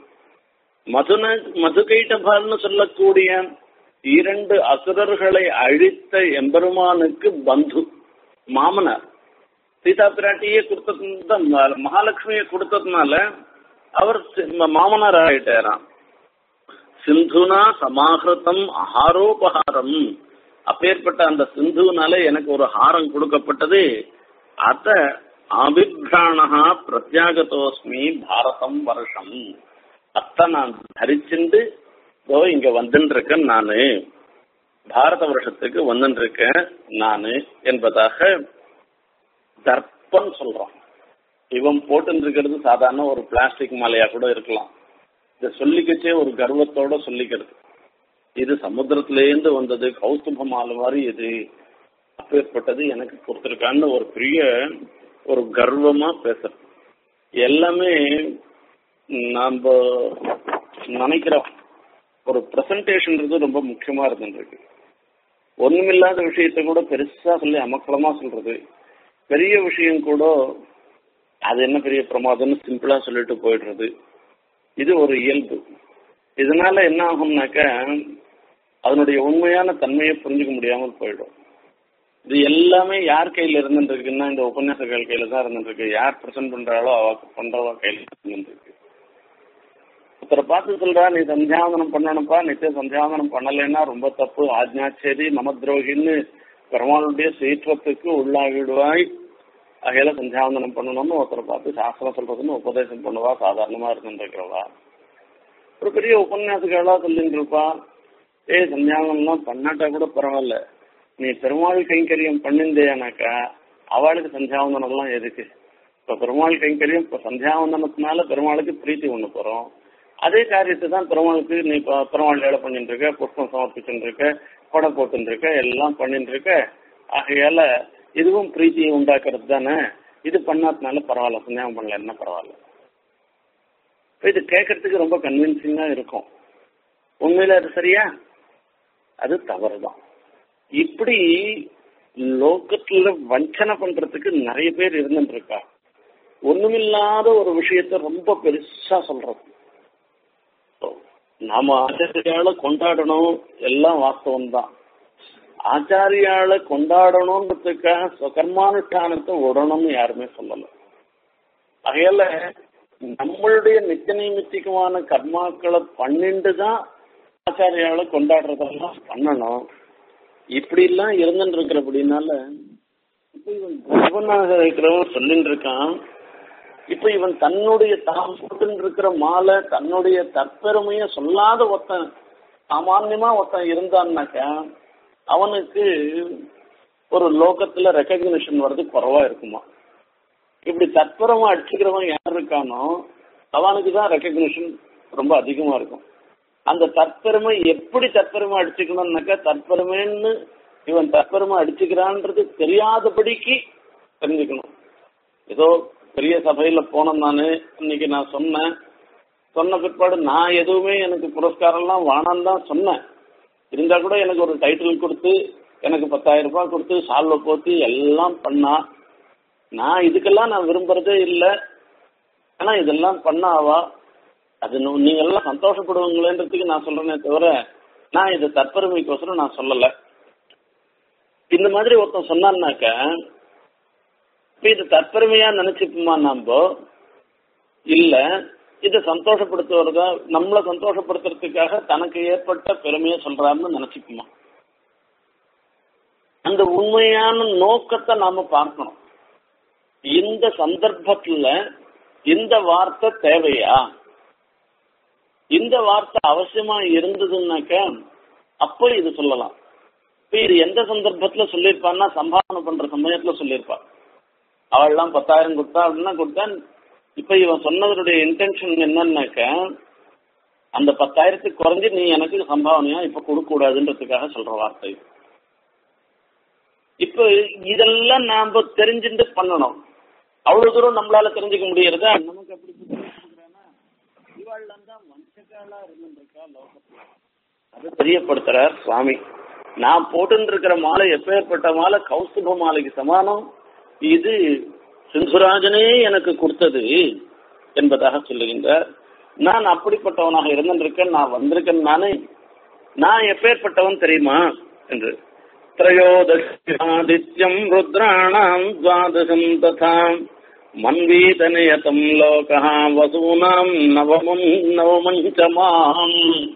மதுன மதுகைட்டபன்னு சொல்லக்கூடிய இரண்டு அசுரர்களை அழித்த எம்பெருமானுக்கு பந்து மாமனார் சீதா பிராட்டியே கொடுத்தது மகாலட்சுமியை கொடுத்ததுனால அவர் மாமனார் ஆயிட்டாராம் சிந்துனா சமாகிருத்தம் ஆரோபகாரம் அப்பேற்பட்ட அந்த சிந்துனால எனக்கு ஒரு ஹாரம் கொடுக்கப்பட்டது அத அபிப்ராணா பிரத்யாகதோஸ்மி பாரதம் வருஷம் அத்த நான் தரிச்சுண்டு இதோ இங்க வந்துட்டு இருக்கேன் நானு பாரத வருஷத்துக்கு வந்துட்டு இருக்கேன் நானு என்பதாக தர்ப்பம் சொல்றான் இவன் போட்டு இருக்கிறது சாதாரண ஒரு பிளாஸ்டிக் மாலையா கூட இருக்கலாம் இதை சொல்லிக்கச்சே ஒரு கர்வத்தோட சொல்லிக்கிறது இது சமுத்திரத்திலேருந்து வந்தது கௌஸ்துப மாலை மாதிரி இது அப்பேற்பட்டது எனக்கு கொடுத்துருக்கான்னு ஒரு பெரிய ஒரு கர்வமா பேசுறது எல்லாமே நாம நினைக்கிறோம் ஒரு பிரசன்டேஷன்ன்றது ரொம்ப முக்கியமா இருந்துருக்கு ஒண்ணுமில்லாத விஷயத்த கூட பெருசா சொல்லி அமக்கலமா சொல்றது பெரிய விஷயம் கூட அது என்ன பெரிய பிரமாதம்னு சிம்பிளா சொல்லிட்டு போயிடுறது இது ஒரு இயல்பு இதனால என்ன ஆகும்னாக்க அதனுடைய உண்மையான தன்மையை புரிஞ்சுக்க முடியாமல் போயிடும் இது எல்லாமே யார் கையில இருந்துருக்குன்னா இந்த உபன்யாசங்கள் கையில தான் இருந்துருக்கு யார் பிரசன்ட் பண்றாளோ அவ பண்றவா கையில இருந்துருக்கு ஒருத்தரை பார்த்து சொல்றா நீ சந்தியாவதனம் பண்ணணும்ப்பா நித்திய சந்தியாவதனம் பண்ணலைன்னா ரொம்ப தப்பு ஆஜ்ஞாச்சேரி நமத்ரோகின்னு பெருமாளுடைய சீற்றத்துக்கு உள்ளாகிடுவாய் அகையில சந்தியாவந்தனம் பண்ணணும்னு ஒருத்தரை பார்த்து சாஸ்திரம் சொல்றதுன்னு உபதேசம் பண்ணுவா சாதாரணமா இருந்துருக்கிறவா ஒரு பெரிய உபன்யாசங்களா சொல்லிட்டு இருப்பா ஏய் சந்தியாவந்தனம்லாம் பண்ணாட்டா கூட பரவாயில்ல நீ பெருமாள் கைங்கரியம் பண்ணிருந்தேனாக்கா அவளுக்கு சந்தியாவந்தனம்லாம் எதுக்கு இப்ப பெருமாள் கைங்கரியம் இப்ப சந்தியாவந்தனத்தினால பெருமாளுக்கு பிரீத்தி ஒண்ணு போறோம் அதே காரியத்தை தான் பெருமாளுக்கு நீ இப்போ பெருமாள் வேலை பண்ணிட்டு இருக்க புஷ்பம் சமர்ப்பிச்சுட்டு இருக்க கொடை போட்டுட்டு இருக்க எல்லாம் பண்ணிட்டு இருக்க ஆகையால இதுவும் பிரீத்தியை உண்டாக்குறது தானே இது பண்ணாதனால பரவாயில்ல சந்தேகம் பண்ணல என்ன பரவாயில்ல இது கேட்கறதுக்கு ரொம்ப கன்வின்சிங்கா இருக்கும் உண்மையில அது சரியா அது தவறுதான் இப்படி லோக்கத்துல வஞ்சனை பண்றதுக்கு நிறைய பேர் இருந்துட்டு இருக்கா ஒண்ணுமில்லாத ஒரு விஷயத்த ரொம்ப பெருசா சொல்றது நாம ஆச்சாரியால கொண்டாடணும் எல்லாம் வாஸ்தவம் தான் ஆச்சாரியால கொண்டாடணுன்றதுக்காக கர்மானுஷ்டானத்தை விடணும்னு யாருமே சொல்லல அதையால நம்மளுடைய நித்திய நைமித்திகமான கர்மாக்களை பண்ணிட்டு தான் ஆச்சாரியால கொண்டாடுறதெல்லாம் பண்ணணும் இப்படி எல்லாம் இருந்துட்டு இருக்கிற அப்படின்னால இப்ப இவன் கர்வனாக இருக்கிறவன் சொல்லிட்டு இருக்கான் இப்ப இவன் தன்னுடைய தான் போட்டு இருக்கிற மாலை தன்னுடைய தற்பெருமைய சொல்லாத ஒருத்தன் சாமான்யமா ஒருத்தன் இருந்தான்னாக்க அவனுக்கு ஒரு லோகத்துல ரெக்கக்னிஷன் வர்றது குறவா இருக்குமா இப்படி தற்பரமா அடிச்சுக்கிறவன் யார் இருக்கானோ அவனுக்கு தான் ரெக்கக்னிஷன் ரொம்ப அதிகமா இருக்கும் அந்த தற்பெருமை எப்படி தற்பெருமை அடிச்சுக்கணும்னாக்கா தற்பெருமைன்னு இவன் தற்பெருமை அடிச்சுக்கிறான்றது தெரியாதபடிக்கு தெரிஞ்சுக்கணும் ஏதோ பெரிய சபையில போனேன் நானு இன்னைக்கு நான் சொன்னேன் சொன்ன பிற்பாடு நான் எதுவுமே எனக்கு புரஸ்காரம்லாம் வேணாம் தான் சொன்னேன் இருந்தா கூட எனக்கு ஒரு டைட்டில் கொடுத்து எனக்கு பத்தாயிரம் ரூபாய் கொடுத்து சால்வை போத்தி எல்லாம் பண்ணா நான் இதுக்கெல்லாம் நான் விரும்புறதே இல்லை ஆனா இதெல்லாம் பண்ணாவா அது நீங்க எல்லாம் சந்தோஷப்படுவீங்களேன்றதுக்கு நான் சொல்றேனே தவிர நான் இது தற்பெருமைக்கோசரம் நான் சொல்லல இந்த மாதிரி ஒருத்தன் சொன்னான்னாக்க இப்ப இது தற்பெருமையா நினைச்சுப்போமா நாம இல்ல இதை சந்தோஷப்படுத்துவதா நம்மளை சந்தோஷப்படுத்துறதுக்காக தனக்கு ஏற்பட்ட பெருமையை சொல்றாருன்னு நினைச்சுக்குமா அந்த உண்மையான நோக்கத்தை நாம பார்க்கணும் இந்த சந்தர்ப்பத்துல இந்த வார்த்தை தேவையா இந்த வார்த்தை அவசியமா இருந்ததுன்னாக்க அப்ப இது சொல்லலாம் இப்ப இது எந்த சந்தர்ப்பத்துல சொல்லியிருப்பான்னா சம்பாவனை பண்ற சமயத்துல சொல்லியிருப்பா அவள்லாம் பத்தாயிரம் கொடுத்தா அப்படின்னா கொடுத்தேன் இப்ப இவன் சொன்னதனுடைய இன்டென்ஷன் என்னன்னாக்க அந்த பத்தாயிரத்துக்கு குறைஞ்சு நீ எனக்கு சம்பாவனையா இப்ப கொடுக்க கூடாதுன்றதுக்காக சொல்ற வார்த்தை இப்ப இதெல்லாம் நாம தெரிஞ்சுட்டு பண்ணணும் அவ்வளவு தூரம் நம்மளால தெரிஞ்சுக்க முடியறதா நமக்கு அப்படி புத்தி வச்சிருக்கிறானா? இவாள்லாம் தான் வஞ்சகாலா இருந்துருக்கா லோகத்துல அது தெரியப்படுத்துறார் சுவாமி நான் போட்டுன்னு இருக்கிற மாலை எப்பேற்பட்ட மாலை கௌஸ்துப மாலைக்கு சமானம் இது சிந்துராஜனே எனக்கு கொடுத்தது என்பதாக சொல்லுகின்றார் நான் அப்படிப்பட்டவனாக இருந்திருக்கேன் நான் வந்திருக்கேன் நானே நான் எப்பேற்பட்டவன் தெரியுமா என்று त्रयोदशादित्यम् रुद्राणाम् द्वादशम् तथा मन्वीतनियतम् लोकः वसूनाम् नवमम् नवमम् च माम्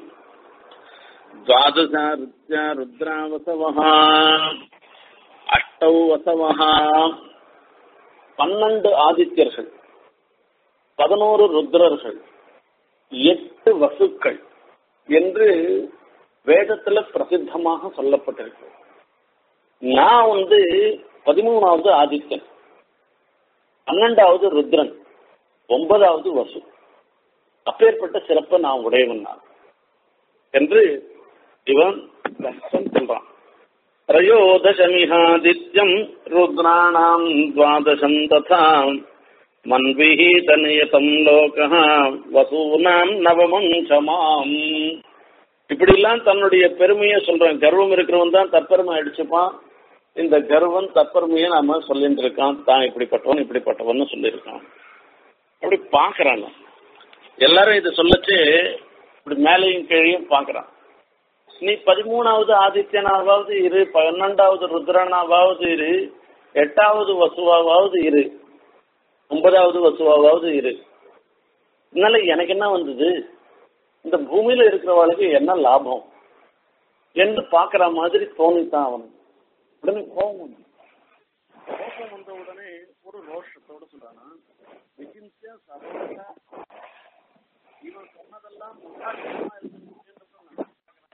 द्वादशारुद्या रुद्रावसवः அஷ்டௌ வசவஹா பன்னெண்டு ஆதித்யர்கள் பதினோரு ருத்ரர்கள் எட்டு வசுக்கள் என்று வேதத்துல பிரசித்தமாக சொல்லப்பட்டிருக்கு நான் வந்து பதிமூணாவது ஆதித்யன் பன்னெண்டாவது ருத்ரன் ஒன்பதாவது வசு அப்பேற்பட்ட சிறப்பை நான் உடையவன் நான் என்று இவன் தர்சன் சொல்றான் त्रयोदशमिहादित्यम् रुद्राणाम् द्वादशम् तथा मन्विहीतनियतम् लोकः வசூனாம் நவமம் சமாம் இப்படி எல்லாம் தன்னுடைய பெருமையை சொல்றான் கர்வம் இருக்கிறவன் தான் தற்பெருமை அடிச்சுப்பான் இந்த கர்வம் தற்பெருமையை நாம சொல்லிட்டு இருக்கான் தான் இப்படிப்பட்டவன் இப்படிப்பட்டவன் சொல்லியிருக்கான் அப்படி பாக்குறாங்க எல்லாரும் இதை சொல்லச்சு இப்படி மேலையும் கீழையும் பாக்குறான் நீ பதிமூணாவது ஆதித்யனாவது இரு பன்னெண்டாவது ருத்ரனாவது இரு எட்டாவது வசுவாவது இரு ஒன்பதாவது வசுவாவது இரு இதனால எனக்கு என்ன வந்தது இந்த பூமியில இருக்கிறவளுக்கு என்ன லாபம் என்று பாக்குற மாதிரி தோணித்தான் அவன் உடனே கோபம் வந்து கோபம் வந்த உடனே ஒரு ரோஷத்தோட சொல்றானா விஜின்சியா சரோஜா இவன் சொன்னதெல்லாம் முட்டாள்தனமா இருந்துச்சுன்றத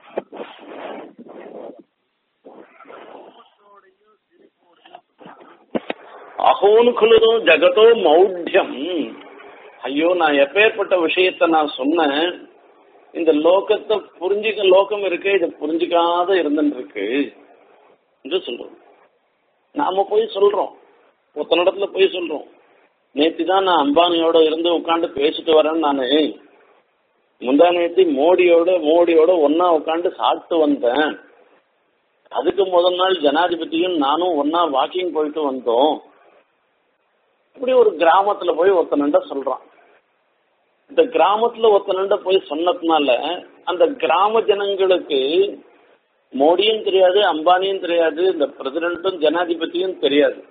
அகோனுக்குலதும் ஜகதோ மௌಢ்யம் ஐயோ நான் எப்பேற்பட்ட விஷயத்த நான் சொன்னேன் இந்த லோகத்தை புரிஞ்சுக்க லோகம் இருக்கு இதை புரிஞ்சுக்காத இருந்துட்டு இருக்கு என்று சொல்றோம் நாம போய் சொல்றோம் ஒத்தனிடத்துல போய் சொல்றோம் நேத்து தான் நான் அம்பானியோட இருந்து உட்காந்து பேசிட்டு வரேன்னு நானு முந்தா நேத்தி மோடியோட மோடியோட ஒன்னா உட்காந்து சாப்பிட்டு வந்தேன் அதுக்கு முதல் நாள் ஜனாதிபதியும் நானும் ஒன்னா வாக்கிங் போயிட்டு வந்தோம் இப்படி ஒரு கிராமத்துல போய் ஒருத்தனண்ட சொல்றான் இந்த கிராமத்துல ஒருத்தனண்ட போய் சொன்னதுனால அந்த கிராம ஜனங்களுக்கு மோடியும் தெரியாது அம்பானியும் தெரியாது இந்த பிரசிடென்ட்டும் ஜனாதிபதியும் தெரியாது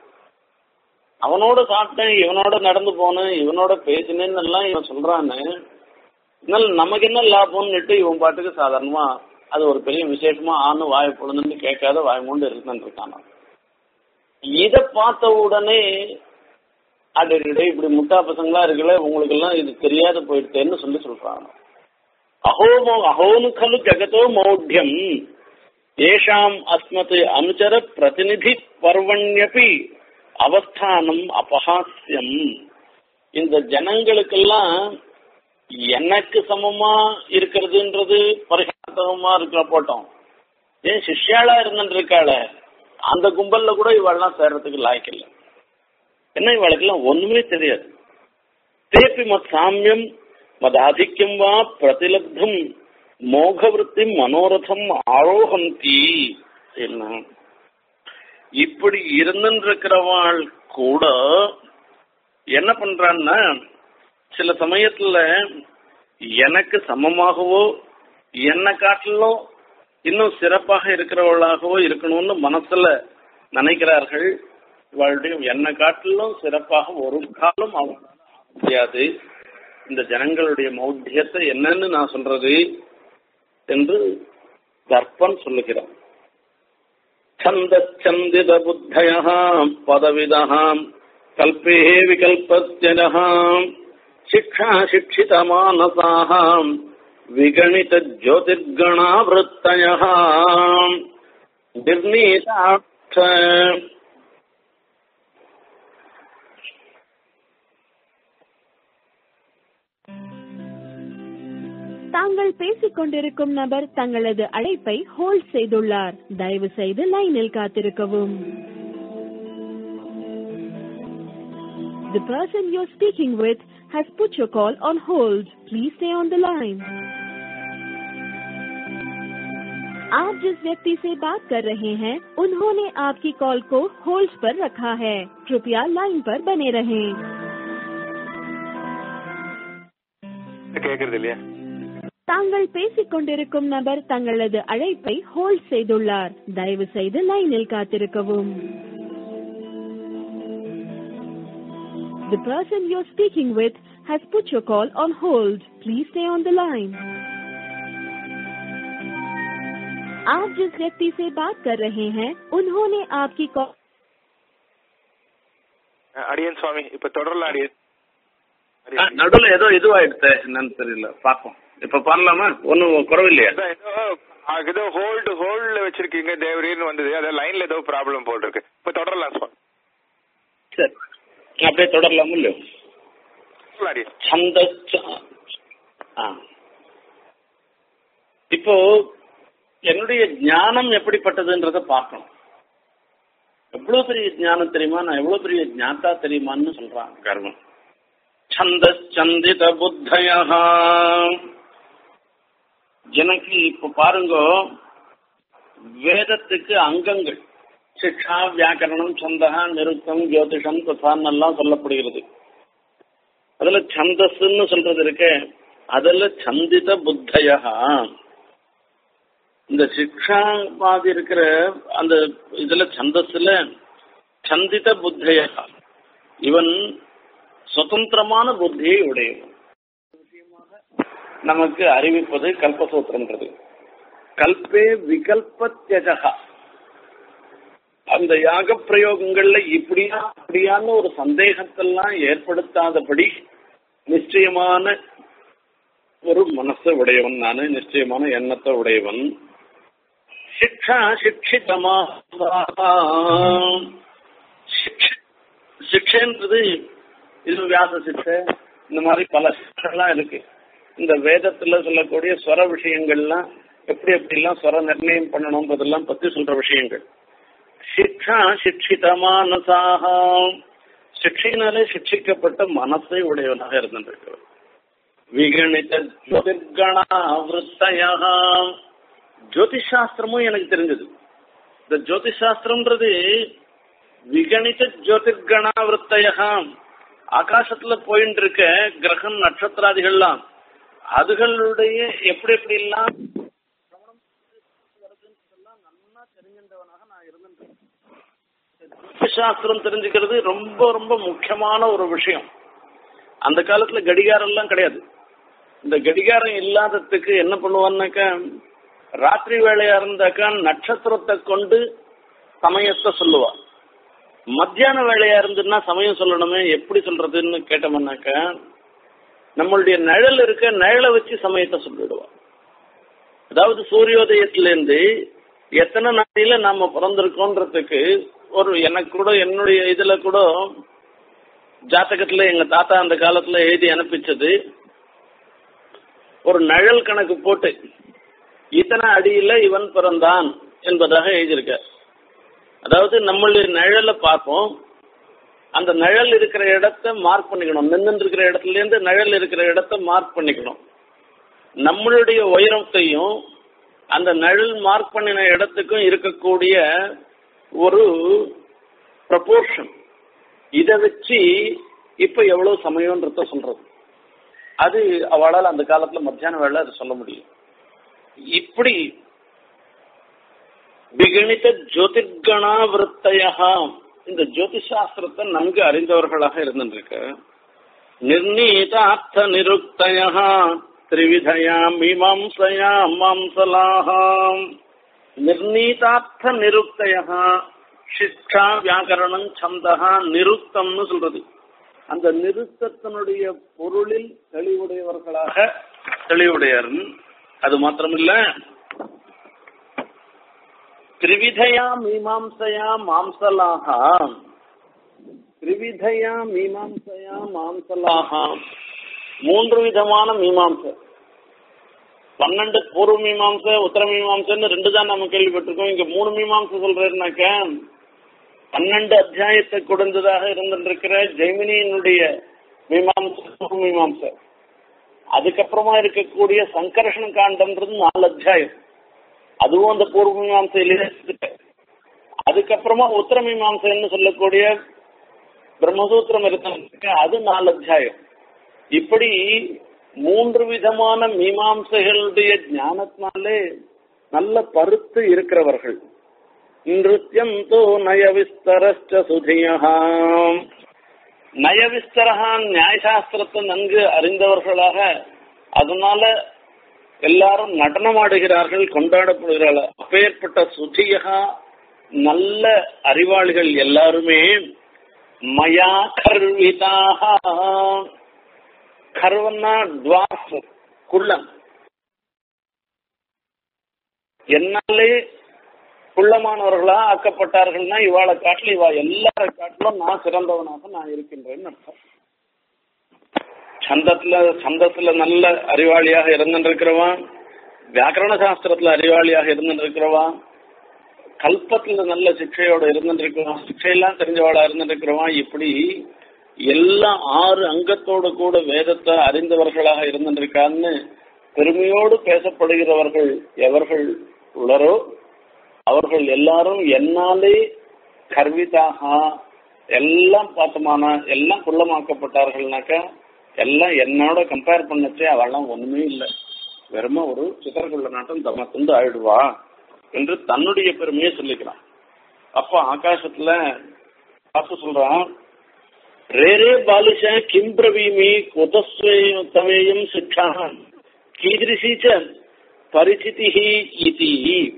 அவனோட சாப்பிட்டேன் இவனோட நடந்து போனேன் இவனோட பேசினேன்னு எல்லாம் இவன் சொல்றான்னு இதனால நமக்கு என்ன லாபம்னுட்டு இவன் பாட்டுக்கு சாதாரணமா அது ஒரு பெரிய விசேஷமா ஆணு வாய பொழுதுன்னு கேட்காத வாய் மூண்டு இருந்துட்டு இருக்கான் இதை பார்த்த உடனே அடே இப்படி முட்டா பசங்களா இருக்குல்ல உங்களுக்கு எல்லாம் இது தெரியாத போயிடுத்தேன்னு சொல்லி சொல்றாங்க அஹோமோ அஹோனு கலு ஜகதோ மௌಢ்யம் ஏஷாம் அஸ்மத் அனுச்சர பிரதிநிதி பர்வண்யபி அவஸ்தானம் அபஹாஸ்யம் இந்த ஜனங்களுக்கெல்லாம் எனக்கு சமமா இருக்கிறதுன்றது பரிகாரமா இருக்கிற போட்டோம் ஏன் சிஷ்யாளா இருந்துட்டு இருக்காள அந்த கும்பல்ல கூட இவாள்லாம் சேர்றதுக்கு லாய்க்கில்ல என்ன இவளுக்கெல்லாம் ஒண்ணுமே தெரியாது தேப்பி மத் சாமியம் மத் ஆதிக்கம் வா பிரதிலப்தம் மோகவருத்தி மனோரதம் ஆரோகந்தி என்ன இப்படி இருந்துருக்கிறவாள் கூட என்ன பண்றான்னா சில சமயத்துல எனக்கு சமமாகவோ என்னை காட்டிலும் இன்னும் சிறப்பாக இருக்கிறவர்களாகவோ இருக்கணும்னு மனசுல நினைக்கிறார்கள் இவளுடைய என்னை காட்டிலும் சிறப்பாக ஒரு காலம் அவங்களால முடியாது இந்த ஜனங்களுடைய மௌத்தியத்தை என்னன்னு நான் சொல்றது என்று தர்ப்பன் சொல்லுகிறான் छन्दच्छन्दित बुद्धयः पदविदः कल्पे विकल्पत्यजः शिक्षा शिक्षितमानसाः विगणितज्योतिर्गणावृत्तयः निर्णीतार्थ தாங்கள் பேசிக் கொண்டிருக்கும் நபர் தங்களது அழைப்பை ஹோல்ட் செய்துள்ளார் தயவு செய்து லைனில் காத்திருக்கவும் The person you're speaking with has put your call on hold. Please stay on the line. आप जिस व्यक्ति से बात कर रहे हैं उन्होंने आपकी कॉल को होल्ड पर रखा है कृपया लाइन पर बने रहें। கேக்குறது இல்லையா தாங்கள் பேசிக் கொண்டிருக்கும் நபர் தங்களது அழைப்பை ஹோல்ட் செய்துள்ளார் தயவு செய்து லைனில் காத்திருக்கவும் The person you're speaking with has put your call on hold. Please stay on the line. आप जिस व्यक्ति से बात कर रहे हैं उन्होंने आपकी कॉल அடியன் சுவாமி இப்ப தொடரல அடியன் அடியன். நடுவில் ஏதோ இதுவாயிடுச்சு என்னன்னு தெரியல பார்ப்போம் இப்ப பண்ணலாமா ஒன்றும் குறவில்லையா அதான் ஏதோ ஆ, ஏதோ ஹோல்டு ஹோல்ட்ல வச்சிருக்கீங்க தேவரீர்னு வந்தது அதான் லைன்ல ஏதோ ப்ராப்ளம் போல் இருக்கு இப்ப தொடரலாம் சுவாமி சரி அப்படியே தொடரலாமா இல்லையோ சொல்லலாம் அடியன் சந்த ஆ. இப்போ என்னுடைய ஞானம் எப்படிப்பட்டதுன்றத பார்க்கணும் எவ்வளவு பெரிய ஞானம் தெரியுமா நான் எவ்வளவு பெரிய ஞாத்தா தெரியுமான்னு சொல்றான் கர்வம் சந்த சந்தித புத்தயா எனக்கு இப்ப பாருங்க வேதத்துக்கு அங்கங்கள் சிக்ஷா வியாக்கரணம் சந்தகா நிருத்தம் ஜோதிஷம் தசான் எல்லாம் சொல்லப்படுகிறது அதுல சந்தஸ்ன்னு சொல்றது இருக்கு அதுல சந்தித புத்தயா இந்த சிக்ஷா மாதிரி இருக்கிற அந்த இதுல சந்தஸ்ல சந்தித புத்தயா இவன் சுதந்திரமான புத்தியை உடையவன் நமக்கு அறிவிப்பது கல்பசூத்திரன்றது கல்பே விகல்பத்யஜகா அந்த யாக பிரயோகங்கள்ல இப்படியா அப்படியான்னு ஒரு சந்தேகத்தெல்லாம் ஏற்படுத்தாதபடி நிச்சயமான ஒரு மனசை உடையவன் நானு நிச்சயமான எண்ணத்தை உடையவன் சிக்ஷா சிக்ஷிதமா சிக்ஷன்றது இது வியாச சிக்ஷை இந்த மாதிரி பல சிக்ஷெல்லாம் இருக்கு இந்த வேதத்துல சொல்லக்கூடிய ஸ்வர விஷயங்கள்லாம் எப்படி எப்படிலாம் ஸ்வர நிர்ணயம் பண்ணணும்ன்றதெல்லாம் பத்தி சொல்ற விஷயங்கள் சிக்ஷா சிக்ஷிதமானசாக சிக்ஷையினாலே சிக்ஷிக்கப்பட்ட மனசை உடையவனாக இருந்திருக்கிறார் விகணித ஜோதிர்கணாவிருத்தயா ஜோதிஷாஸ்திரமும் எனக்கு தெரிஞ்சது இந்த ஜோதிஷாஸ்திரம்ன்றது விகணித ஜோதிர்கணாவிருத்தயா ஆகாசத்துல போயிட்டு இருக்க கிரகம் நட்சத்திராதிகள்லாம் அதுகளுடைய எப்படி எப்படி எல்லாம் சாஸ்திரம் தெரிஞ்சுக்கிறது ரொம்ப ரொம்ப முக்கியமான ஒரு விஷயம் அந்த காலத்துல கடிகாரம் எல்லாம் கிடையாது இந்த கடிகாரம் இல்லாததுக்கு என்ன பண்ணுவான்னாக்கா ராத்திரி வேலையா இருந்தாக்கா நட்சத்திரத்தை கொண்டு சமயத்தை சொல்லுவா மத்தியான வேலையா இருந்துன்னா சமயம் சொல்லணுமே எப்படி சொல்றதுன்னு கேட்டோம்னாக்கா நம்மளுடைய நிழல் இருக்க நிழலை வச்சு சமயத்தை சொல்லிடுவா அதாவது சூரியோதயத்திலேருந்து எத்தனை நாளையில நாம பிறந்திருக்கோன்றதுக்கு ஒரு எனக்கு கூட என்னுடைய இதுல கூட ஜாத்தகத்துல எங்க தாத்தா அந்த காலத்துல எழுதி அனுப்பிச்சது ஒரு நிழல் கணக்கு போட்டு இத்தனை அடியில இவன் பிறந்தான் என்பதாக எழுதியிருக்க அதாவது நம்மளுடைய நிழலை பார்ப்போம் அந்த நிழல் இருக்கிற இடத்த மார்க் பண்ணிக்கணும் நின்று இருக்கிற இடத்துல இருந்து நிழல் இருக்கிற இடத்த மார்க் பண்ணிக்கணும் நம்மளுடைய உயரத்தையும் அந்த நிழல் மார்க் பண்ணின இடத்துக்கும் இருக்கக்கூடிய ஒரு ப்ரப்போர்ஷன் இதை வச்சு இப்ப எவ்வளவு சமயம்ன்றத சொல்றது அது அவளால் அந்த காலத்துல மத்தியான வேலை அதை சொல்ல முடியும் இப்படி விகணித ஜோதிர்கணாவிருத்தையா இந்த ஜோதிஷாஸ்திரத்தை நன்கு அறிந்தவர்களாக இருந்திருக்க நிர்ணீதார்த்த நிருக்தயா திரிவிதயா மீமாம்சயா மாம்சலாகாம் நிர்ணீதார்த்த நிருக்தயா சிக்ஷா வியாக்கரணம் சந்தகா நிருத்தம்னு சொல்றது அந்த நிறுத்தத்தினுடைய பொருளில் தெளிவுடையவர்களாக தெளிவுடையர் அது மாத்திரமில்ல திரிவிதயா மீமாம்சையா மாம்சலாக திரிவிதயா மீமாம்சையா மாம்சலாக மூன்று விதமான மீமாம்சை பன்னெண்டு பூர்வ மீமாம்சை உத்தர மீமாம்சைன்னு ரெண்டு தான் நம்ம கேள்விப்பட்டிருக்கோம் இங்க மூணு மீமாம்சை சொல்றேன்னாக்க பன்னெண்டு அத்தியாயத்தை கொடுந்ததாக இருந்திருக்கிற ஜெய்மினியினுடைய மீமாம்ச மீமாம்சை அதுக்கப்புறமா இருக்கக்கூடிய சங்கர்ஷண காண்டம்ன்றது நாலு அத்தியாயம் அதுவும் அந்த பூர்வ மீமாம்சையிலேயே இருக்கு. அதுக்கப்புறமா உத்தர மீமாம்சைன்னு சொல்லக்கூடிய பிரம்மசூத்திரம் இருக்கு அது நாலு அத்தியாயம் இப்படி மூன்று விதமான மீமாம்சைகளுடைய ஞானத்தினாலே நல்ல பருத்து இருக்கிறவர்கள் நிருத்தியம் தோ நயவிஸ்தரஸ்ட சுதியா நயவிஸ்தரகா நியாயசாஸ்திரத்தை நன்கு அறிந்தவர்களாக அதனால எல்லாரும் நடனமாடுகிறார்கள் கொண்டாடப்படுகிறார்கள் அப்பேற்பட்ட சுதியகா நல்ல அறிவாளிகள் எல்லாருமே மயா கர்விதாக கர்வன்னா டுவார்ஃப் குள்ளம் என்னாலே குள்ளமானவர்களா ஆக்கப்பட்டார்கள்னா இவாளை காட்டிலும் இவா எல்லாரை காட்டிலும் நான் சிறந்தவனாக நான் இருக்கின்றேன்னு அர்த்தம் சந்தத்துல சந்தத்துல நல்ல அறிவாளியாக இருந்திருக்கிறவன் வியாக்கரண சாஸ்திரத்துல அறிவாளியாக இருந்திருக்கிறவன் கல்பத்துல நல்ல சிக்ஷையோட இருந்திருக்கிறவன் சிக்ஷையெல்லாம் தெரிஞ்சவாளா இருந்திருக்கிறவன் இப்படி எல்லா ஆறு அங்கத்தோடு கூட வேதத்தை அறிந்தவர்களாக இருந்திருக்கான்னு பெருமையோடு பேசப்படுகிறவர்கள் எவர்கள் உளரோ அவர்கள் எல்லாரும் என்னாலே கர்விதாக எல்லாம் பார்த்தோமானா எல்லாம் குள்ளமாக்கப்பட்டார்கள்னாக்கா எல்லாம் என்னோட கம்பேர் பண்ணச்சே அவெல்லாம் ஒண்ணுமே இல்லை வெறும ஒரு சித்திரக்குள்ள நாட்டம் தம துண்டு ஆயிடுவா என்று தன்னுடைய பெருமையை சொல்லிக்கிறான் அப்ப ஆகாசத்துல பார்த்து சொல்றான் ரேரே பாலுஷ கிம் பிரவீமி குதஸ்வேயம் தமேயம் சிக்ஷா கீதிருஷீச்ச பரிச்சிதிஹி இதி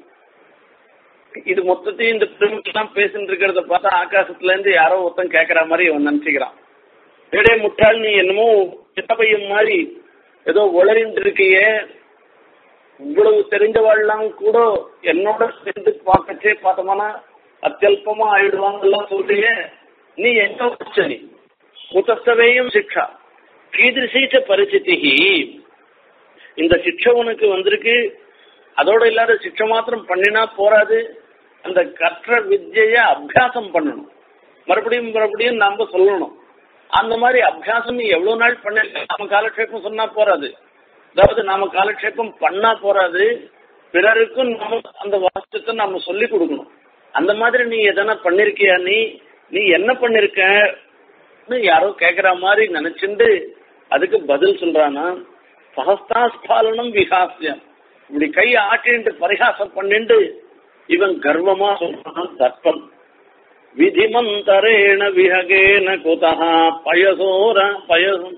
இது மொத்தத்தையும் இந்த பெருமைக்கெல்லாம் பேசிட்டு இருக்கிறத பார்த்தா ஆகாசத்துல இருந்து யாரோ ஒருத்தன் கேட்கற மாதிரி இவன் நினைச்சுக்கிறான் ஏடே முட்டாள் நீ என்னமோ சின்ன பையன் மாதிரி ஏதோ உளறிட்டு இருக்கியே இவ்வளவு தெரிஞ்சவாள்லாம் கூட என்னோட சேர்ந்து பார்க்கச்சே பார்த்தோம்னா அத்தியல்பமா ஆயிடுவாங்கலாம் சொல்றியே நீ எங்க வச்ச நீ குதஸ்தவேயும் சிக்ஷா கீதிருஷீச்ச பரிச்சிதிஹி இந்த சிக்ஷை உனக்கு வந்திருக்கு அதோட இல்லாத சிக்ஷை மாத்திரம் பண்ணினா போராது அந்த கற்ற வித்யைய அபியாசம் பண்ணணும் மறுபடியும் மறுபடியும் நாம சொல்லணும் அந்த மாதிரி அபியாசம் நீ எவ்வளவு நாள் பண்ணிருக்க நாம காலக்ஷேபம் சொன்னா போறாது அதாவது நாம காலக்ஷேபம் பண்ணா போறாது பிறருக்கும் நாம அந்த வாஸ்தத்தை நாம சொல்லி கொடுக்கணும் அந்த மாதிரி நீ எதனா பண்ணிருக்கியா நீ நீ என்ன பண்ணிருக்க யாரோ கேக்குற மாதிரி நினைச்சுண்டு அதுக்கு பதில் சொல்றானா சகஸ்தாஸ்பாலனம் விகாசியம் இப்படி கை ஆட்டிட்டு பரிகாசம் பண்ணிண்டு இவன் கர்வமா சொல்றான் தர்ப்பம் விதிமந்தரேண விஹகேன குதா பயசோர பயசம்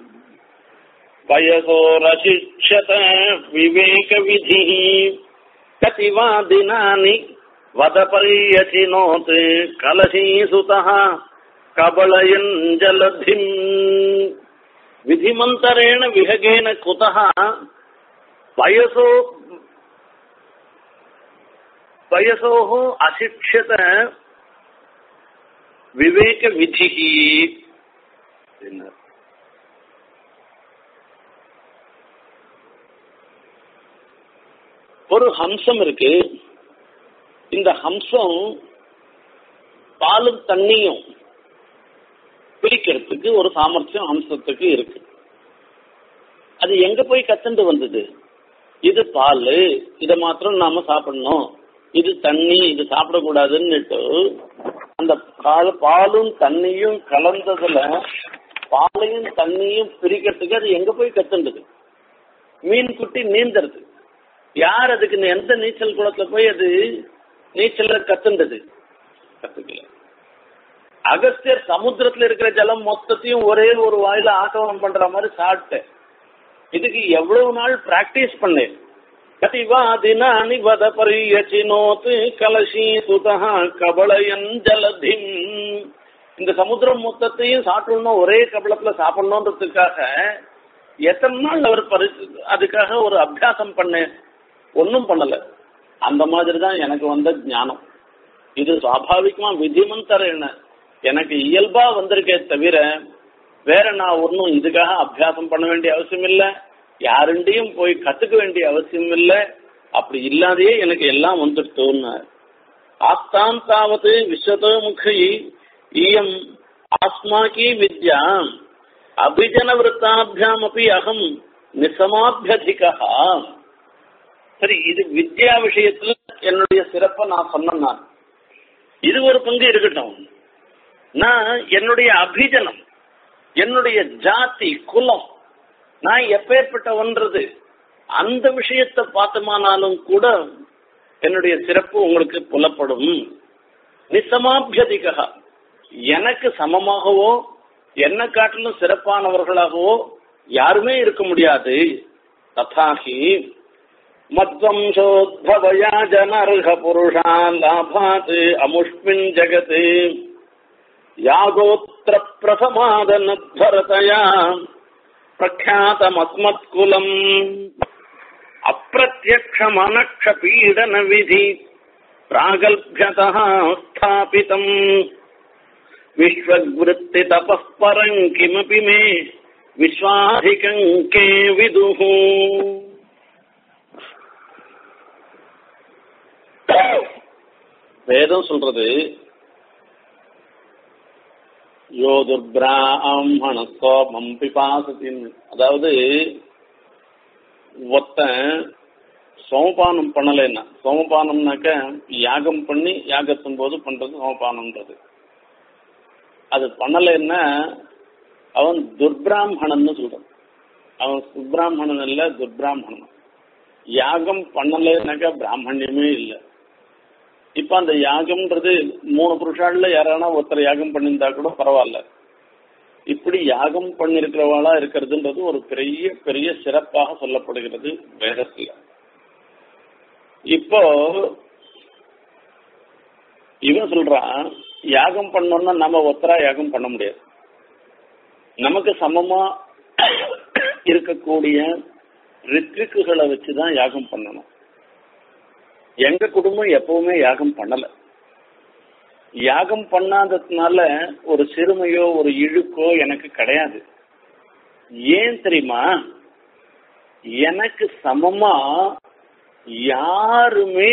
பயசோரசிக்ஷத விவேக விதி கதிவாதினானி வதபரியசினோத் கலசீசுதः கபளயன் ஜலதிம் விதிமந்தரேண விஹகேன குதः வயசோ வயசோः அசிக்ஷத விவேக விதிஹி அப்படின்னார். ஒரு ஹம்சம் இருக்கு இந்த ஹம்சம் பாலும் தண்ணியும் பிரிக்கிறதுக்கு ஒரு சாமர்த்தியம் ஹம்சத்துக்கு இருக்கு அது எங்க போய் கத்துண்டு வந்தது இது பால் இதை மாத்திரம் நாம சாப்பிடணும் இது தண்ணி இது சாப்பிடக்கூடாதுன்னுட்டு அந்த பால் பாலும் தண்ணியும் கலந்ததுல பாலையும் தண்ணியும் பிரிக்கிறதுக்கு அது எங்க போய் கத்துண்டது மீன் குட்டி நீந்தறது யார் அதுக்கு இந்த எந்த நீச்சல் குளத்துல போய் அது நீச்சல்ல கத்துண்டது கத்துக்கல அகஸ்தியர் சமுத்திரத்துல இருக்கிற ஜலம் மொத்தத்தையும் ஒரே ஒரு வாயில ஆக்கவனம் பண்ற மாதிரி சாப்பிட்டேன் இதுக்கு எவ்வளவு நாள் பிராக்டிஸ் பண்ணேன் கதிவாதினானி வத பரியச்சினோத்து கலசி சுதா கபளயன் ஜலதிம் இந்த சமுத்திரம் மொத்தத்தையும் சாப்பிடணும் ஒரே கபளத்துல சாப்பிடணுன்றதுக்காக எத்தனை நாள் அவர் பரி அதுக்காக ஒரு அபியாசம் பண்ணேன் ஒன்றும் பண்ணல அந்த மாதிரி தான் எனக்கு வந்த ஞானம் இது சுவாபாவிகமா விதிமந்தர என்ன எனக்கு இயல்பா வந்திருக்கே தவிர வேற நான் ஒன்றும் இதுக்காக அபியாசம் பண்ண வேண்டிய அவசியம் இல்லை யாருண்டையும் போய் கத்துக்க வேண்டிய அவசியம் இல்லை அப்படி இல்லாதையே எனக்கு எல்லாம் வந்துட்டோன்னு ஆஸ்தாம் தாவது விஸ்வதோமுகி இயம் ஆஸ்மாக்கி வித்யா அபிஜன விற்த்தாபியாம் அப்படி அகம் நிசமாபியதிகா சரி இது வித்யா விஷயத்துல என்னுடைய சிறப்பை நான் சொன்னேன் நான் இது ஒரு பங்கு இருக்கட்டும் நான் என்னுடைய அபிஜனம் என்னுடைய ஜாதி குலம் நான் எப்பேற்பட்டவன்றது அந்த விஷயத்தை பார்த்தமானாலும் கூட என்னுடைய சிறப்பு உங்களுக்கு புலப்படும் நிசமாபியதிகா எனக்கு சமமாகவோ என்ன காட்டிலும் சிறப்பானவர்களாகவோ யாருமே இருக்க முடியாது ததாகி மத்வம்சோத்பவயா ஜனர்ஹ புருஷா லாபாத் அமுஷ்மின் ஜகத் யாகோத்திர பிரசமாதனத்வரதயா பிரख्यातमस्मत्कुलम् अप्रत्यक्षमनक्षपीडनविधि प्रागल्भ्यतः स्थापितम् विश्ववृत्तितपः परम् किमपि मे विश्वाधिकम् के विदुः வேதம் சொல்றது யோ துர்பிராமணஸ்தோமம் பிபாசத்தின் அதாவது ஒத்தன் சோமபானம் பண்ணலைன்னா சோமபானம்னாக்க யாகம் பண்ணி யாகத்தின் போது பண்றது சோமபானம்ன்றது அது பண்ணலைன்னா அவன் துர்பிராமணன்னு சொல்றான் அவன் சுப்பிராமணன் இல்ல துர்பிராமணன் யாகம் பண்ணலைன்னாக்கா பிராமணியமே இல்லை இப்ப அந்த யாகம்ன்றது மூணு புருஷாள்ல யாரானா ஒருத்தர் யாகம் பண்ணியிருந்தா கூட பரவாயில்ல இப்படி யாகம் பண்ணிருக்கிறவாளா இருக்கிறதுன்றது ஒரு பெரிய பெரிய சிறப்பாக சொல்லப்படுகிறது வேதத்துல இப்போ இவன் சொல்றான் யாகம் பண்ணோம்னா நம்ம ஒத்தரா யாகம் பண்ண முடியாது நமக்கு சமமா இருக்கக்கூடிய ரித்விக்குகளை வச்சுதான் யாகம் பண்ணணும் எங்க குடும்பம் எப்பவுமே யாகம் பண்ணல யாகம் பண்ணாததுனால ஒரு சிறுமையோ ஒரு இழுக்கோ எனக்கு கிடையாது ஏன் தெரியுமா எனக்கு சமமா யாருமே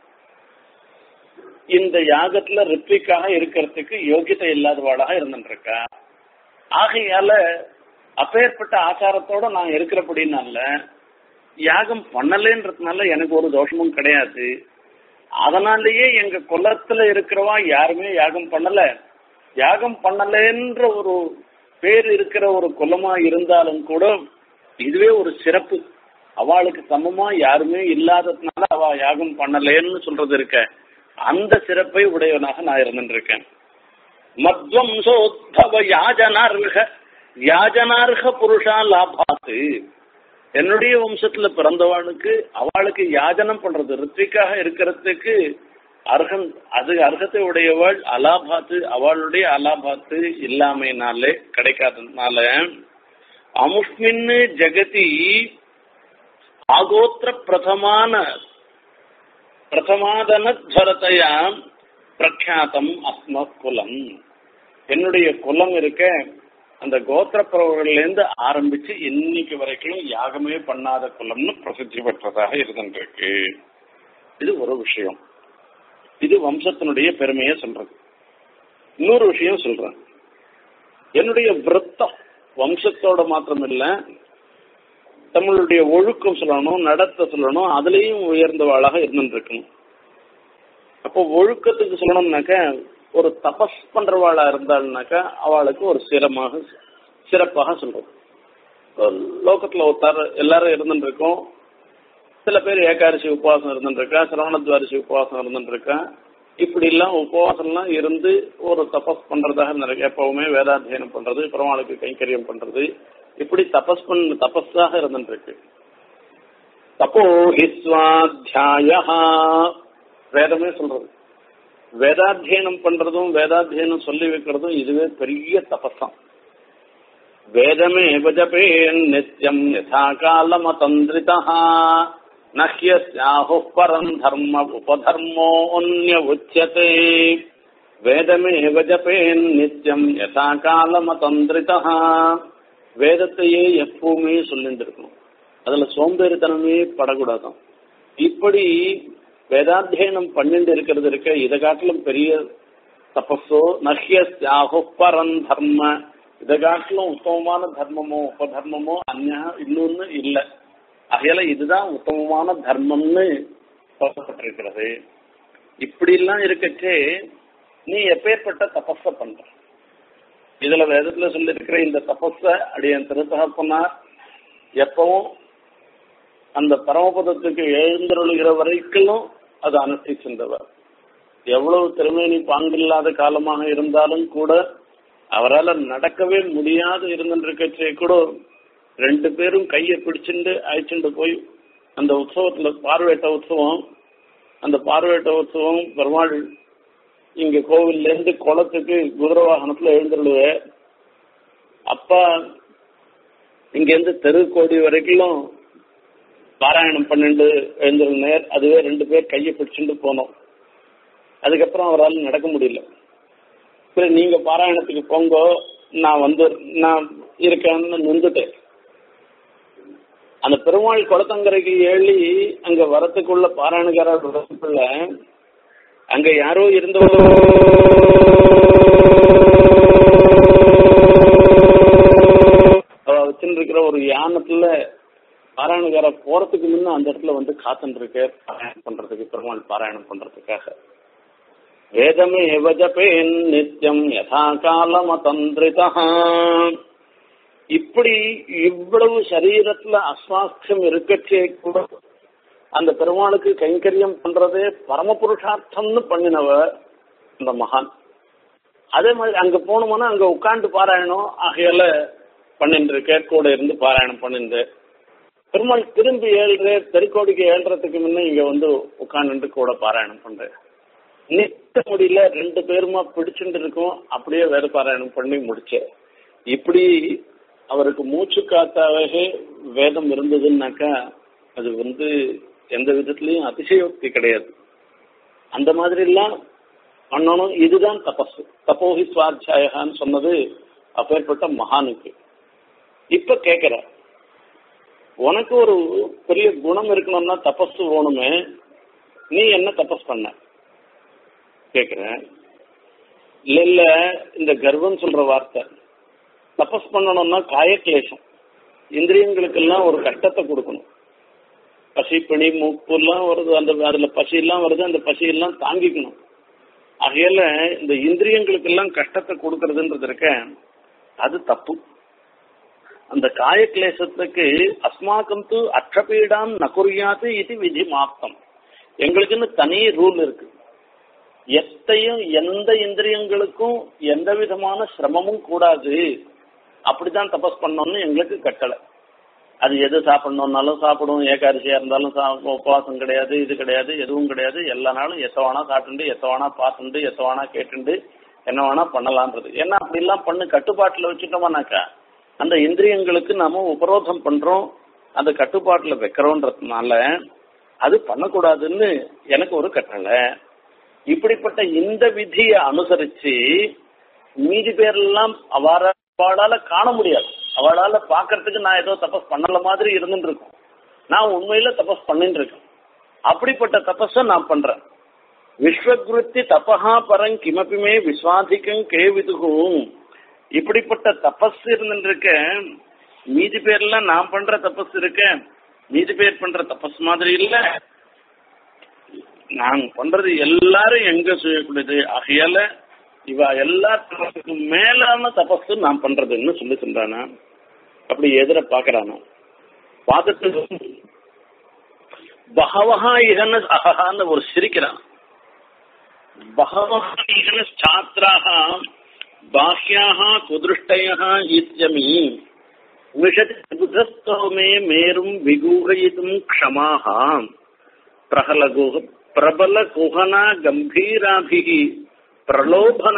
இந்த யாகத்துல ரித்விக்காக இருக்கிறதுக்கு யோகியதை இல்லாதவாளாக இருந்துருக்கா ஆகையால அப்பேற்பட்ட ஆச்சாரத்தோட நான் இருக்கிறபடினால யாகம் பண்ணலன்றதுனால எனக்கு ஒரு தோஷமும் கிடையாது அதனாலேயே எங்க குலத்துல இருக்கிறவா யாருமே யாகம் பண்ணல யாகம் பண்ணலன்ற ஒரு பேர் இருக்கிற ஒரு குலமா இருந்தாலும் கூட இதுவே ஒரு சிறப்பு அவளுக்கு சமமா யாருமே இல்லாததுனால அவ யாகம் பண்ணலேன்னு சொல்றது இருக்க அந்த சிறப்பை உடையவனாக நான் இருந்துட்டு இருக்கேன் மத்வம்சோத்பவ யாஜனார்க யாஜனார்க புருஷா லாபாத்து என்னுடைய வம்சத்துல பிறந்தவாளுக்கு அவளுக்கு யாஜனம் பண்றது ரித்விக்காக இருக்கிறதுக்கு அர்ஹம் அது அர்ஹத்தை உடையவள் அலாபாத்து அவளுடைய அலாபாத்து இல்லாமைனாலே கிடைக்காததுனால அமுஷ்மின் ஜெகதி ஆகோத்திர பிரதமான பிரதமாதனத்வரத்தையா பிரக்யாத்தம் அஸ்ம குலம் என்னுடைய குலம் இருக்க அந்த கோத்திரப்பிரவர்கள்லேருந்து ஆரம்பிச்சு இன்னைக்கு வரைக்கும் யாகமே பண்ணாத குலம்னு பிரசித்தி பெற்றதாக இருந்துருக்கு இது ஒரு விஷயம் இது வம்சத்தினுடைய பெருமையை சொல்றது இன்னொரு விஷயம் சொல்றேன் என்னுடைய விரத்தம் வம்சத்தோட மாத்திரம் இல்ல தமிழுடைய ஒழுக்கம் சொல்லணும் நடத்த சொல்லணும் அதுலேயும் உயர்ந்தவாளாக இருந்துருக்கணும் அப்போ ஒழுக்கத்துக்கு சொல்லணும்னாக்க ஒரு தபஸ் பண்றவாளா இருந்தாள்னாக்கா அவளுக்கு ஒரு சிரமாக சிறப்பாக சொல்றது லோகத்துல ஒருத்தர் எல்லாரும் இருந்துட்டு இருக்கோம் சில பேர் ஏகாதசி உபவாசம் இருந்துட்டு இருக்கா சிரவணத்வாரிசி உபவாசம் இருந்துட்டு இருக்கா இப்படி எல்லாம் உபவாசம்லாம் இருந்து ஒரு தபஸ் பண்றதாக நிறைய எப்பவுமே வேதாத்தியனம் பண்றது பெருமாளுக்கு கைங்கரியம் பண்றது இப்படி தபஸ் பண்ண தபஸாக இருந்துட்டு இருக்கு தப்போ ஹிஸ்வாத்தியாய வேதமே சொல்றது வேதாத்தியனம் பண்றதும் வேதாத்தியனம் சொல்லி வைக்கிறதும் இதுவே பெரிய தபஸம் வேதமே ஜபேன் நித்யம் யதா காலமதந்திரிதா நஹ்யஸ்யாஹு பரம் தர்ம உபதர்மோ ஒன்ய உச்சியதே வேதமே ஜபேன் நித்யம் யதா காலமதந்திரிதா வேதத்தையே எப்பவுமே சொல்லிட்டு இருக்கணும் அதுல சோம்பேறித்தனமே படக்கூடாதான் இப்படி வேதாத்தியனம் பண்ணிட்டு இருக்கிறது இருக்க இதை காட்டிலும் பெரிய தபஸோ நஹ்யாஹு பரம் தர்ம இதை காட்டிலும் உத்தமமான தர்மமோ உபதர்மமோ அந்நியா இன்னொன்னு இல்லை ஆகையால இதுதான் உத்தமமான தர்மம்னு சொல்லப்பட்டிருக்கிறது இப்படி எல்லாம் இருக்கச்சே நீ எப்பேற்பட்ட தபஸ பண்ற இதுல வேதத்துல சொல்லி இருக்கிற இந்த தபஸ அடியன் திருத்தகப்பனார் எப்பவும் அந்த பரமபதத்துக்கு எழுந்தருளுகிற வரைக்கும் அது அனுஷ்டிச்சிருந்தவர் எவ்வளவு திறமையினி பாங்கில்லாத காலமாக இருந்தாலும் கூட அவரால் நடக்கவே முடியாது இருந்துருக்கச்சே கூட ரெண்டு பேரும் கையை பிடிச்சிட்டு அழைச்சிட்டு போய் அந்த உற்சவத்துல பார்வேட்ட உற்சவம் அந்த பார்வேட்ட உற்சவம் பெருமாள் இங்க கோவில்ல இருந்து குளத்துக்கு குதிரை வாகனத்துல எழுந்துருவே அப்பா இங்க இருந்து தெருக்கோடி வரைக்கும் பாராயணம் பண்ணிட்டு எழுந்திருந்தேர் அதுவே ரெண்டு பேர் கையை பிடிச்சிட்டு போனோம் அதுக்கப்புறம் அவரால் நடக்க முடியல சரி நீங்க பாராயணத்துக்கு போங்க நான் வந்து நான் இருக்கேன்னு நின்றுட்டேன் அந்த பெருமாள் குளத்தங்கரைக்கு ஏழி அங்க வரத்துக்குள்ள பாராயணக்காரர் வரத்துக்குள்ள அங்க யாரோ இருந்தவோ அவ வச்சுட்டு இருக்கிற ஒரு யானத்துல பாராயணக்கார போறதுக்கு முன்ன அந்த இடத்துல வந்து காத்துட்டு இருக்க பாராயணம் பண்றதுக்கு பெருமாள் பாராயணம் பண்றதுக்காக வேதமே வஜபேன் நித்தியம் யதா காலமதந்திரிதா இப்படி இவ்வளவு சரீரத்துல அஸ்வாஸ்தியம் இருக்கச்சே கூட அந்த பெருமாளுக்கு கைங்கரியம் பண்றதே பரம புருஷார்த்தம்னு பண்ணினவ அந்த மகான் அதே மாதிரி அங்க போனோம்னா அங்க உட்காந்து பாராயணம் ஆகையால பண்ணிட்டு இருக்க கூட இருந்து பாராயணம் பண்ணிட்டு பெருமாள் திரும்பி ஏழ்ற தெருக்கோடிக்கு ஏழ்றதுக்கு முன்ன இங்க வந்து உட்காந்துட்டு கூட பாராயணம் பண்றேன் நிற்க முடியல ரெண்டு பேருமா பிடிச்சுட்டு இருக்கோம் அப்படியே வேறு பாராயணம் பண்ணி முடிச்சேன் இப்படி அவருக்கு மூச்சு காத்தாவே வேதம் இருந்ததுன்னாக்கா அது வந்து எந்த விதத்திலையும் அதிசயோக்தி கிடையாது அந்த மாதிரி எல்லாம் பண்ணணும் இதுதான் தபஸ் தபோஹி சுவாத்தியாயான்னு சொன்னது அப்பேற்பட்ட மகானுக்கு இப்ப கேக்குற உனக்கு ஒரு பெரிய குணம் இருக்கணும்னா தபஸ் வேணுமே நீ என்ன தபஸ் பண்ண கேக்குறேன் இல்ல இல்ல இந்த கர்வம் சொல்ற வார்த்தை தபஸ் பண்ணணும்னா காயக்லேசம் இந்திரியங்களுக்கெல்லாம் ஒரு கஷ்டத்தை கொடுக்கணும் பசி பணி மூப்பு எல்லாம் வருது அந்த அதுல பசி எல்லாம் வருது அந்த பசி எல்லாம் தாங்கிக்கணும் ஆகையால இந்த இந்திரியங்களுக்கெல்லாம் கஷ்டத்தை கொடுக்கறதுன்றது இருக்க அது தப்பு அந்த காயக்லேசத்துக்கு அஸ்மாக்கம் தூ அற்றபீடாம் நகுரியாது இது விதி மாப்தம் எங்களுக்குன்னு தனி ரூல் இருக்கு எத்தையும் எந்த இந்திரியங்களுக்கும் எந்த விதமான சிரமமும் கூடாது அப்படிதான் தபஸ் பண்ணோம்னு எங்களுக்கு கட்டளை அது எது சாப்பிடணும்னாலும் சாப்பிடும் ஏகாதசியா இருந்தாலும் உபவாசம் கிடையாது இது கிடையாது எதுவும் கிடையாது எல்லா நாளும் எத்தவானா சாப்பிட்டுண்டு எத்தவானா பார்த்துண்டு எத்தவானா கேட்டுண்டு என்ன வேணா பண்ணலான்றது ஏன்னா அப்படிலாம் பண்ணு கட்டுப்பாட்டில் வச்சுட்டோமானாக்கா அந்த இந்திரியங்களுக்கு நாம உபரோதம் பண்றோம் அந்த கட்டுப்பாட்டில் வைக்கிறோன்றதுனால அது பண்ணக்கூடாதுன்னு எனக்கு ஒரு கட்டளை இப்படிப்பட்ட இந்த விதியை அனுசரிச்சு மீதி பேரெல்லாம் அவார அவளால காண முடியாது அவளால பாக்குறதுக்கு நான் ஏதோ தபஸ் பண்ணல மாதிரி இருந்துட்டு இருக்கும் நான் உண்மையில தபஸ் பண்ணிட்டு இருக்கேன் அப்படிப்பட்ட தபஸ நான் பண்றேன் விஸ்வகுருத்தி தபஹா பரங் கிமப்பிமே விஸ்வாதிகம் கேவிதுகும் இப்படிப்பட்ட தபஸ் இருந்துருக்க மீதி பேர்லாம் நான் பண்ற தபஸ் இருக்க மீதி பேர் பண்ற தபஸ் மாதிரி இல்ல நான் பண்றது எல்லாரும் எங்க செய்யக்கூடியது ஆகையால இவ எல்லாத்துக்கும் மேலான தபஸ் நான் பண்றதுன்னு சொல்லி சொல்றானா அப்படி எதிர பாக்குறானா பார்த்துட்டு பகவஹா இகன அகஹான்னு ஒரு சிரிக்கிறான் பகவஹா இகன சாத்திராக பாஹ்யாக குதிருஷ்டய இத்தியமி விஷதி புதஸ்தோ மே மேரும் விகூகயித்தும் க்ஷமாக பிரகலகுஹ பிரபல குஹனா கம்பீராபிகி பிரலோபன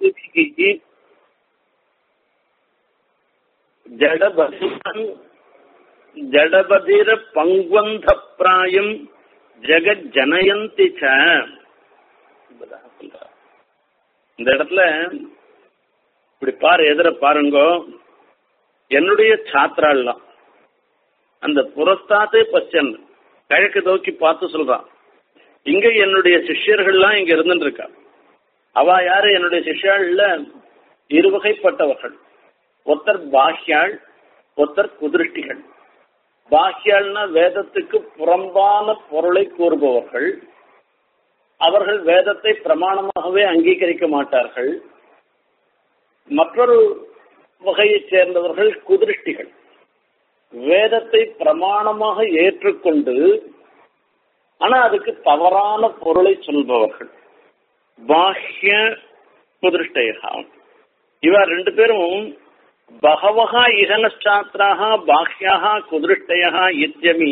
ஜடபதிரன் ஜடபதிர பங்குவந்த பிராயம் ஜெகத் ஜனயந்தி ச இந்த இடத்துல இப்படி பாரு எதிர பாருங்க என்னுடைய சாத்திராலாம் அந்த புறஸ்தாத்தே பச்சன் கிழக்கு நோக்கி பார்த்து சொல்றான் இங்க என்னுடைய சிஷ்யர்கள்லாம் இங்க இருந்துட்டு இருக்கா அவ யாரு என்னுடைய சிஷ்யாள்ல இருவகைப்பட்டவர்கள் ஒருத்தர் பாஹ்யாள் ஒருத்தர் குதிருஷ்டிகள் பாஹ்யாள்னா வேதத்துக்கு புறம்பான பொருளை கூறுபவர்கள் அவர்கள் வேதத்தை பிரமாணமாகவே அங்கீகரிக்க மாட்டார்கள் மற்றொரு வகையைச் சேர்ந்தவர்கள் குதிருஷ்டிகள் வேதத்தை பிரமாணமாக ஏற்றுக்கொண்டு ஆனா அதுக்கு தவறான பொருளை சொல்பவர்கள் பாஹ்ய குதிருஷ்டயா இவ ரெண்டு பேரும் பகவகா இகனச்சாத்திராக பாஹ்யாக குதிருஷ்டயா இத்தியமி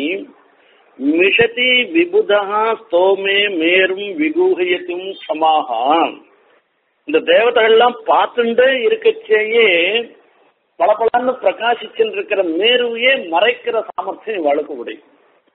மிஷதி விபுதா ஸ்தோமே மேரும் விகூகயத்தும் சமாக இந்த தேவதைகள்லாம் பார்த்துட்டே இருக்கச்சேயே பளபளன்னு பிரகாசிச்சுட்டு இருக்கிற மேருவையே மறைக்கிற சாமர்த்தியம் இவளுக்கு உடையும்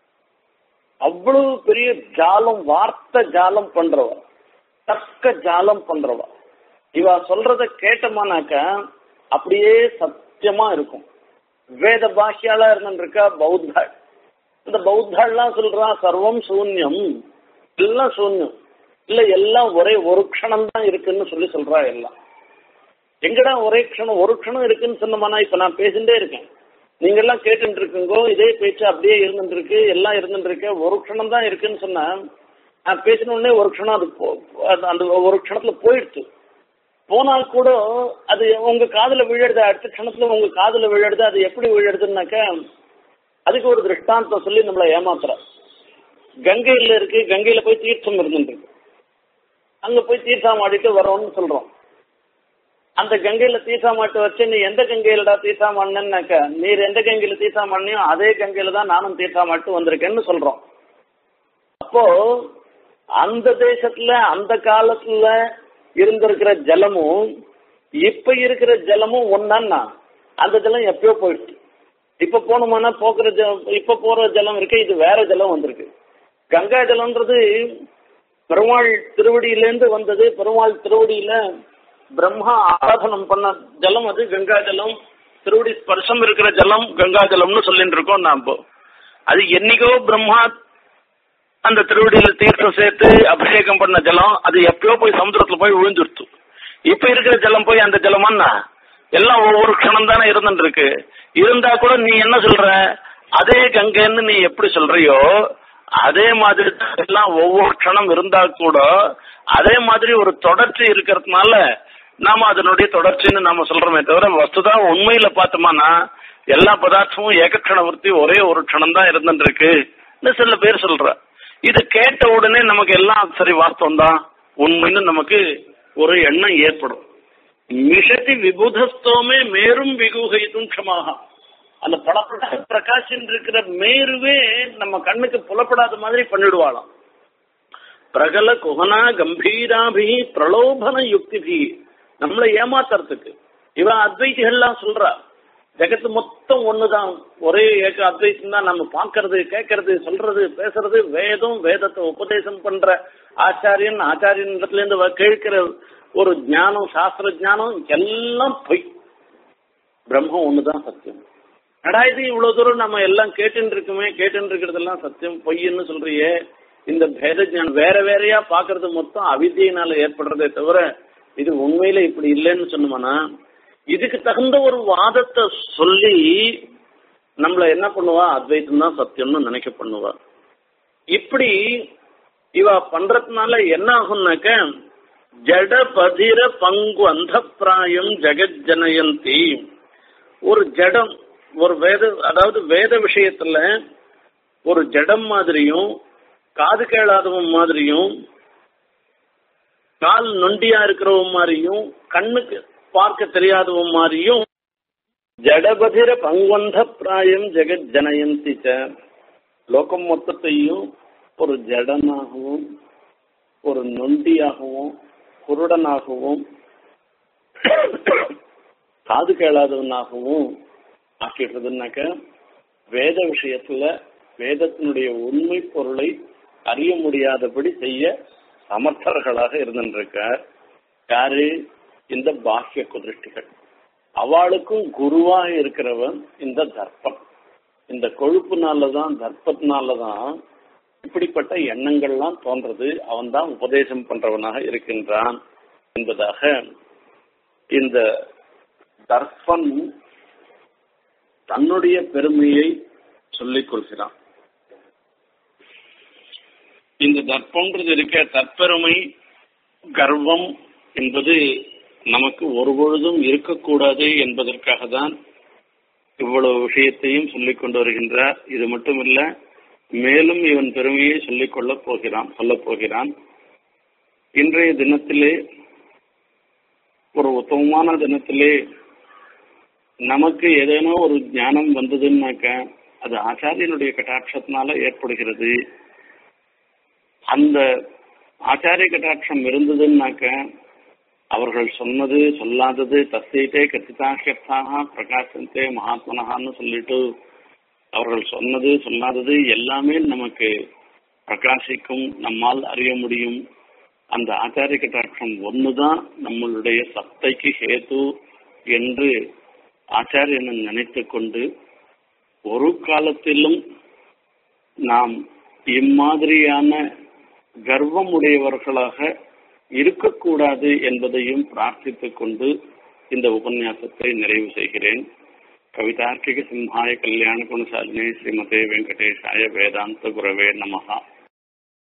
அவ்வளவு பெரிய ஜாலம் வார்த்தை ஜாலம் பண்றவ தக்க ஜாலம் பண்றவ இவ சொல்றத கேட்டோமானாக்கா அப்படியே சத்தியமா இருக்கும் வேத பாஷியாலா இருந்துருக்கா பௌத்தாள் இந்த பௌத்தாள்லாம் சொல்றா சர்வம் சூன்யம் எல்லாம் சூன்யம் இல்ல எல்லாம் ஒரே ஒரு க்ஷணம் தான் இருக்குன்னு சொல்லி சொல்றா எல்லாம் எங்கடா ஒரே க்ஷணம் ஒரு க்ஷணம் இருக்குன்னு சொன்னோம்னா இப்ப நான் பேசிட்டே இருக்கேன் நீங்க எல்லாம் கேட்டுட்டு இருக்குங்கோ இதே பேச்சு அப்படியே இருந்துட்டு இருக்கு எல்லாம் இருந்துட்டு இருக்கு ஒரு க்ஷணம் தான் இருக்குன்னு சொன்னா நான் பேசின உடனே ஒரு க்ஷணம் அது போ- அது- அந்த ஒரு க்ஷணத்துல போயிடுச்சு போனால் கூட அது உங்க காதுல விழுறது அடுத்த க்ஷணத்துல உங்க காதுல விழுறது அது எப்படி விழுறதுன்னாக்கா அதுக்கு ஒரு திருஷ்டாந்தம் சொல்லி நம்மளை ஏமாத்துறோம் கங்கையில இருக்கு கங்கையில போய் தீர்த்தம் இருந்துட்டு இருக்கு அங்க போய் தீர்த்தம் ஆடிட்டு வரோம்னு சொல்றோம் அந்த கங்கையில தீர்த்தமாட்டு வச்சு நீ எந்த கங்கையிலடா தீர்த்தம் ஆடினாக்கா நீர் எந்த கங்கையில தீர்த்தம் ஆடினியோ அதே கங்கையில தான் நானும் தீர்த்தமாட்டு வந்திருக்கேன்னு சொல்றோம் அப்போ அந்த தேசத்துல அந்த காலத்துல இருந்திருக்கிற ஜலமும் இப்ப இருக்கிற ஜலமும் ஒன்னா அந்த ஜலம் எப்பயோ போயிடுச்சு இப்ப போனோம்னா போக்குற ஜலம் இப்ப போற ஜலம் இருக்கு இது வேற ஜலம் வந்திருக்கு கங்கா ஜலம்ன்றது பெருமாள் திருவடியிலேருந்து வந்தது பெருமாள் திருவடியில பிரம்மா ஆராதனம் பண்ண ஜலம் அது கங்கா ஜலம் திருவடி ஸ்பர்சம் இருக்கிற ஜலம் கங்கா ஜலம்னு சொல்லிட்டு இருக்கோம் நாம அது என்னைக்கோ பிரம்மா அந்த திருவடியில தீர்த்தம் சேர்த்து அபிஷேகம் பண்ண ஜலம் அது எப்பயோ போய் சமுத்திரத்துல போய் விழுந்துருத்து இப்ப இருக்கிற ஜலம் போய் அந்த ஜலமான்னா எல்லாம் ஒவ்வொரு க்ஷணம் தானே இருந்துட்டு இருக்கு இருந்தா கூட நீ என்ன சொல்ற அதே கங்கைன்னு நீ எப்படி சொல்றியோ அதே மாதிரி தான் எல்லாம் ஒவ்வொரு க்ஷணம் இருந்தா கூட அதே மாதிரி ஒரு தொடர்ச்சி இருக்கிறதுனால நாம அதனுடைய தொடர்ச்சின்னு நாம சொல்றோமே தவிர வஸ்துதா உண்மையில பார்த்தோம்னா எல்லா பதார்த்தமும் ஏகக்ஷண வர்த்தி ஒரே ஒரு க்ஷணம் தான் இருந்துட்டு இருக்கு சில பேர் சொல்ற இது கேட்ட உடனே நமக்கு எல்லாம் சரி வாஸ்தவம் தான் உண்மைன்னு நமக்கு ஒரு எண்ணம் ஏற்படும் மிஷதி விபுதஸ்தோமே மேரும் விகுகைத்தும் க்ஷமாக அந்த படப்பட பிரகாஷன் இருக்கிற மேருவே நம்ம கண்ணுக்கு புலப்படாத மாதிரி பண்ணிடுவாளாம் பிரகல குகனா கம்பீராபி பிரலோபன யுக்திபி நம்மளை ஏமாத்துறதுக்கு இவன் அத்வைதிகள்லாம் சொல்றா ஜெகத்து மொத்தம் ஒண்ணுதான் ஒரே ஏக அத்வைத்தம் தான் நம்ம பார்க்கறது கேட்கறது சொல்றது பேசுறது வேதம் வேதத்தை உபதேசம் பண்ற ஆச்சாரியன் ஆச்சாரியன் இடத்துல இருந்து வ- கேட்கிற ஒரு ஞானம் சாஸ்திர ஞானம் எல்லாம் பொய் பிரம்மம் ஒண்ணுதான் சத்தியம் நடா இது இவ்வளவு தூரம் நம்ம எல்லாம் கேட்டுன்னு இருக்குமே கேட்டுன்னு இருக்கிறதெல்லாம் சத்தியம் பொய்ன்னு சொல்றியே இந்த பேத ஞானம் வேற வேறையா பாக்குறது மொத்தம் அவித்தியினால ஏற்படுறதே தவிர இது உண்மையில இப்படி இல்லைன்னு சொன்னோம்னா இதுக்கு தகுந்த ஒரு வாதத்தை சொல்லி நம்மள என்ன பண்ணுவா அத்வைத்தம் தான் சத்தியம்னு நினைக்க பண்ணுவா இப்படி இவ பண்றதுனால என்ன ஆகும்னாக்க ஜட பதிர பங்கு அந்த பிராயம் ஜெகத் ஜனயந்தி ஒரு ஜடம் ஒரு வேத அதாவது வேத விஷயத்துல ஒரு ஜடம் மாதிரியும் காது கேளாதவன் மாதிரியும் கால் நொண்டியா இருக்கிறவன் மாதிரியும் கண்ணுக்கு பார்க்க தெரியாதவன் மாதிரியும் ஜடபதிர பங்குவந்த பிராயம் ஜெகத் ஜனயந்தி ச லோகம் மொத்தத்தையும் ஒரு ஜடனாகவும் ஒரு நொண்டியாகவும் குருடனாகவும் காது கேளாதவனாகவும் ஆக்கிடுறதுனாக்க வேத விஷயத்துல வேதத்தினுடைய உண்மை பொருளை அறிய முடியாதபடி செய்ய சமர்த்தர்களாக இருந்திருக்கார் யாரு இந்த பாக்கிய குதிருஷ்டிகள் அவளுக்கும் குருவா இருக்கிறவன் இந்த தர்ப்பம் இந்த கொழுப்புனாலதான் தர்ப்பத்தினாலதான் இப்படிப்பட்ட எண்ணங்கள்லாம் தோன்றது அவன் தான் உபதேசம் பண்றவனாக இருக்கின்றான் என்பதாக இந்த தர்ப்பன் தன்னுடைய பெருமையை சொல்லிக் கொள்கிறான் இந்த தர்ப்பன்றது இருக்க தற்பெருமை கர்வம் என்பது நமக்கு ஒருபொழுதும் இருக்கக்கூடாது என்பதற்காக தான் இவ்வளவு விஷயத்தையும் சொல்லிக் கொண்டு வருகின்றார் இது மட்டுமல்ல மேலும் இவன் பெருமையை சொல்லிக் கொள்ளப் போகிறான் சொல்லப் போகிறான் இன்றைய தினத்திலே ஒரு உத்தமமான தினத்திலே நமக்கு ஏதேனோ ஒரு ஞானம் வந்ததுன்னாக்க அது ஆச்சாரியனுடைய கட்டாட்சத்தினால ஏற்படுகிறது அந்த ஆச்சாரிய கட்டாட்சம் இருந்ததுன்னாக்க அவர்கள் சொன்னது சொல்லாதது தஸ்யைத்தே கத்திதாகியர்த்தாக பிரகாசந்தே மகாத்மனஹான்னு சொல்லிட்டு அவர்கள் சொன்னது சொல்லாதது எல்லாமே நமக்கு பிரகாசிக்கும் நம்மால் அறிய முடியும் அந்த ஆச்சாரிய கட்டாட்சம் ஒண்ணுதான் நம்மளுடைய சத்தைக்கு ஹேது என்று ஆச்சாரியனை நினைத்து கொண்டு ஒரு காலத்திலும் நாம் இம்மாதிரியான கர்வம் உடையவர்களாக இருக்கக்கூடாது என்பதையும் பிரார்த்தித்துக் கொண்டு இந்த உபன்யாசத்தை நிறைவு செய்கிறேன் கவிதார்க்கிக சிம்ஹாய கல்யாண குணசாலினி ஸ்ரீமதே வெங்கடேஷாய வேதாந்த குரவே நமகா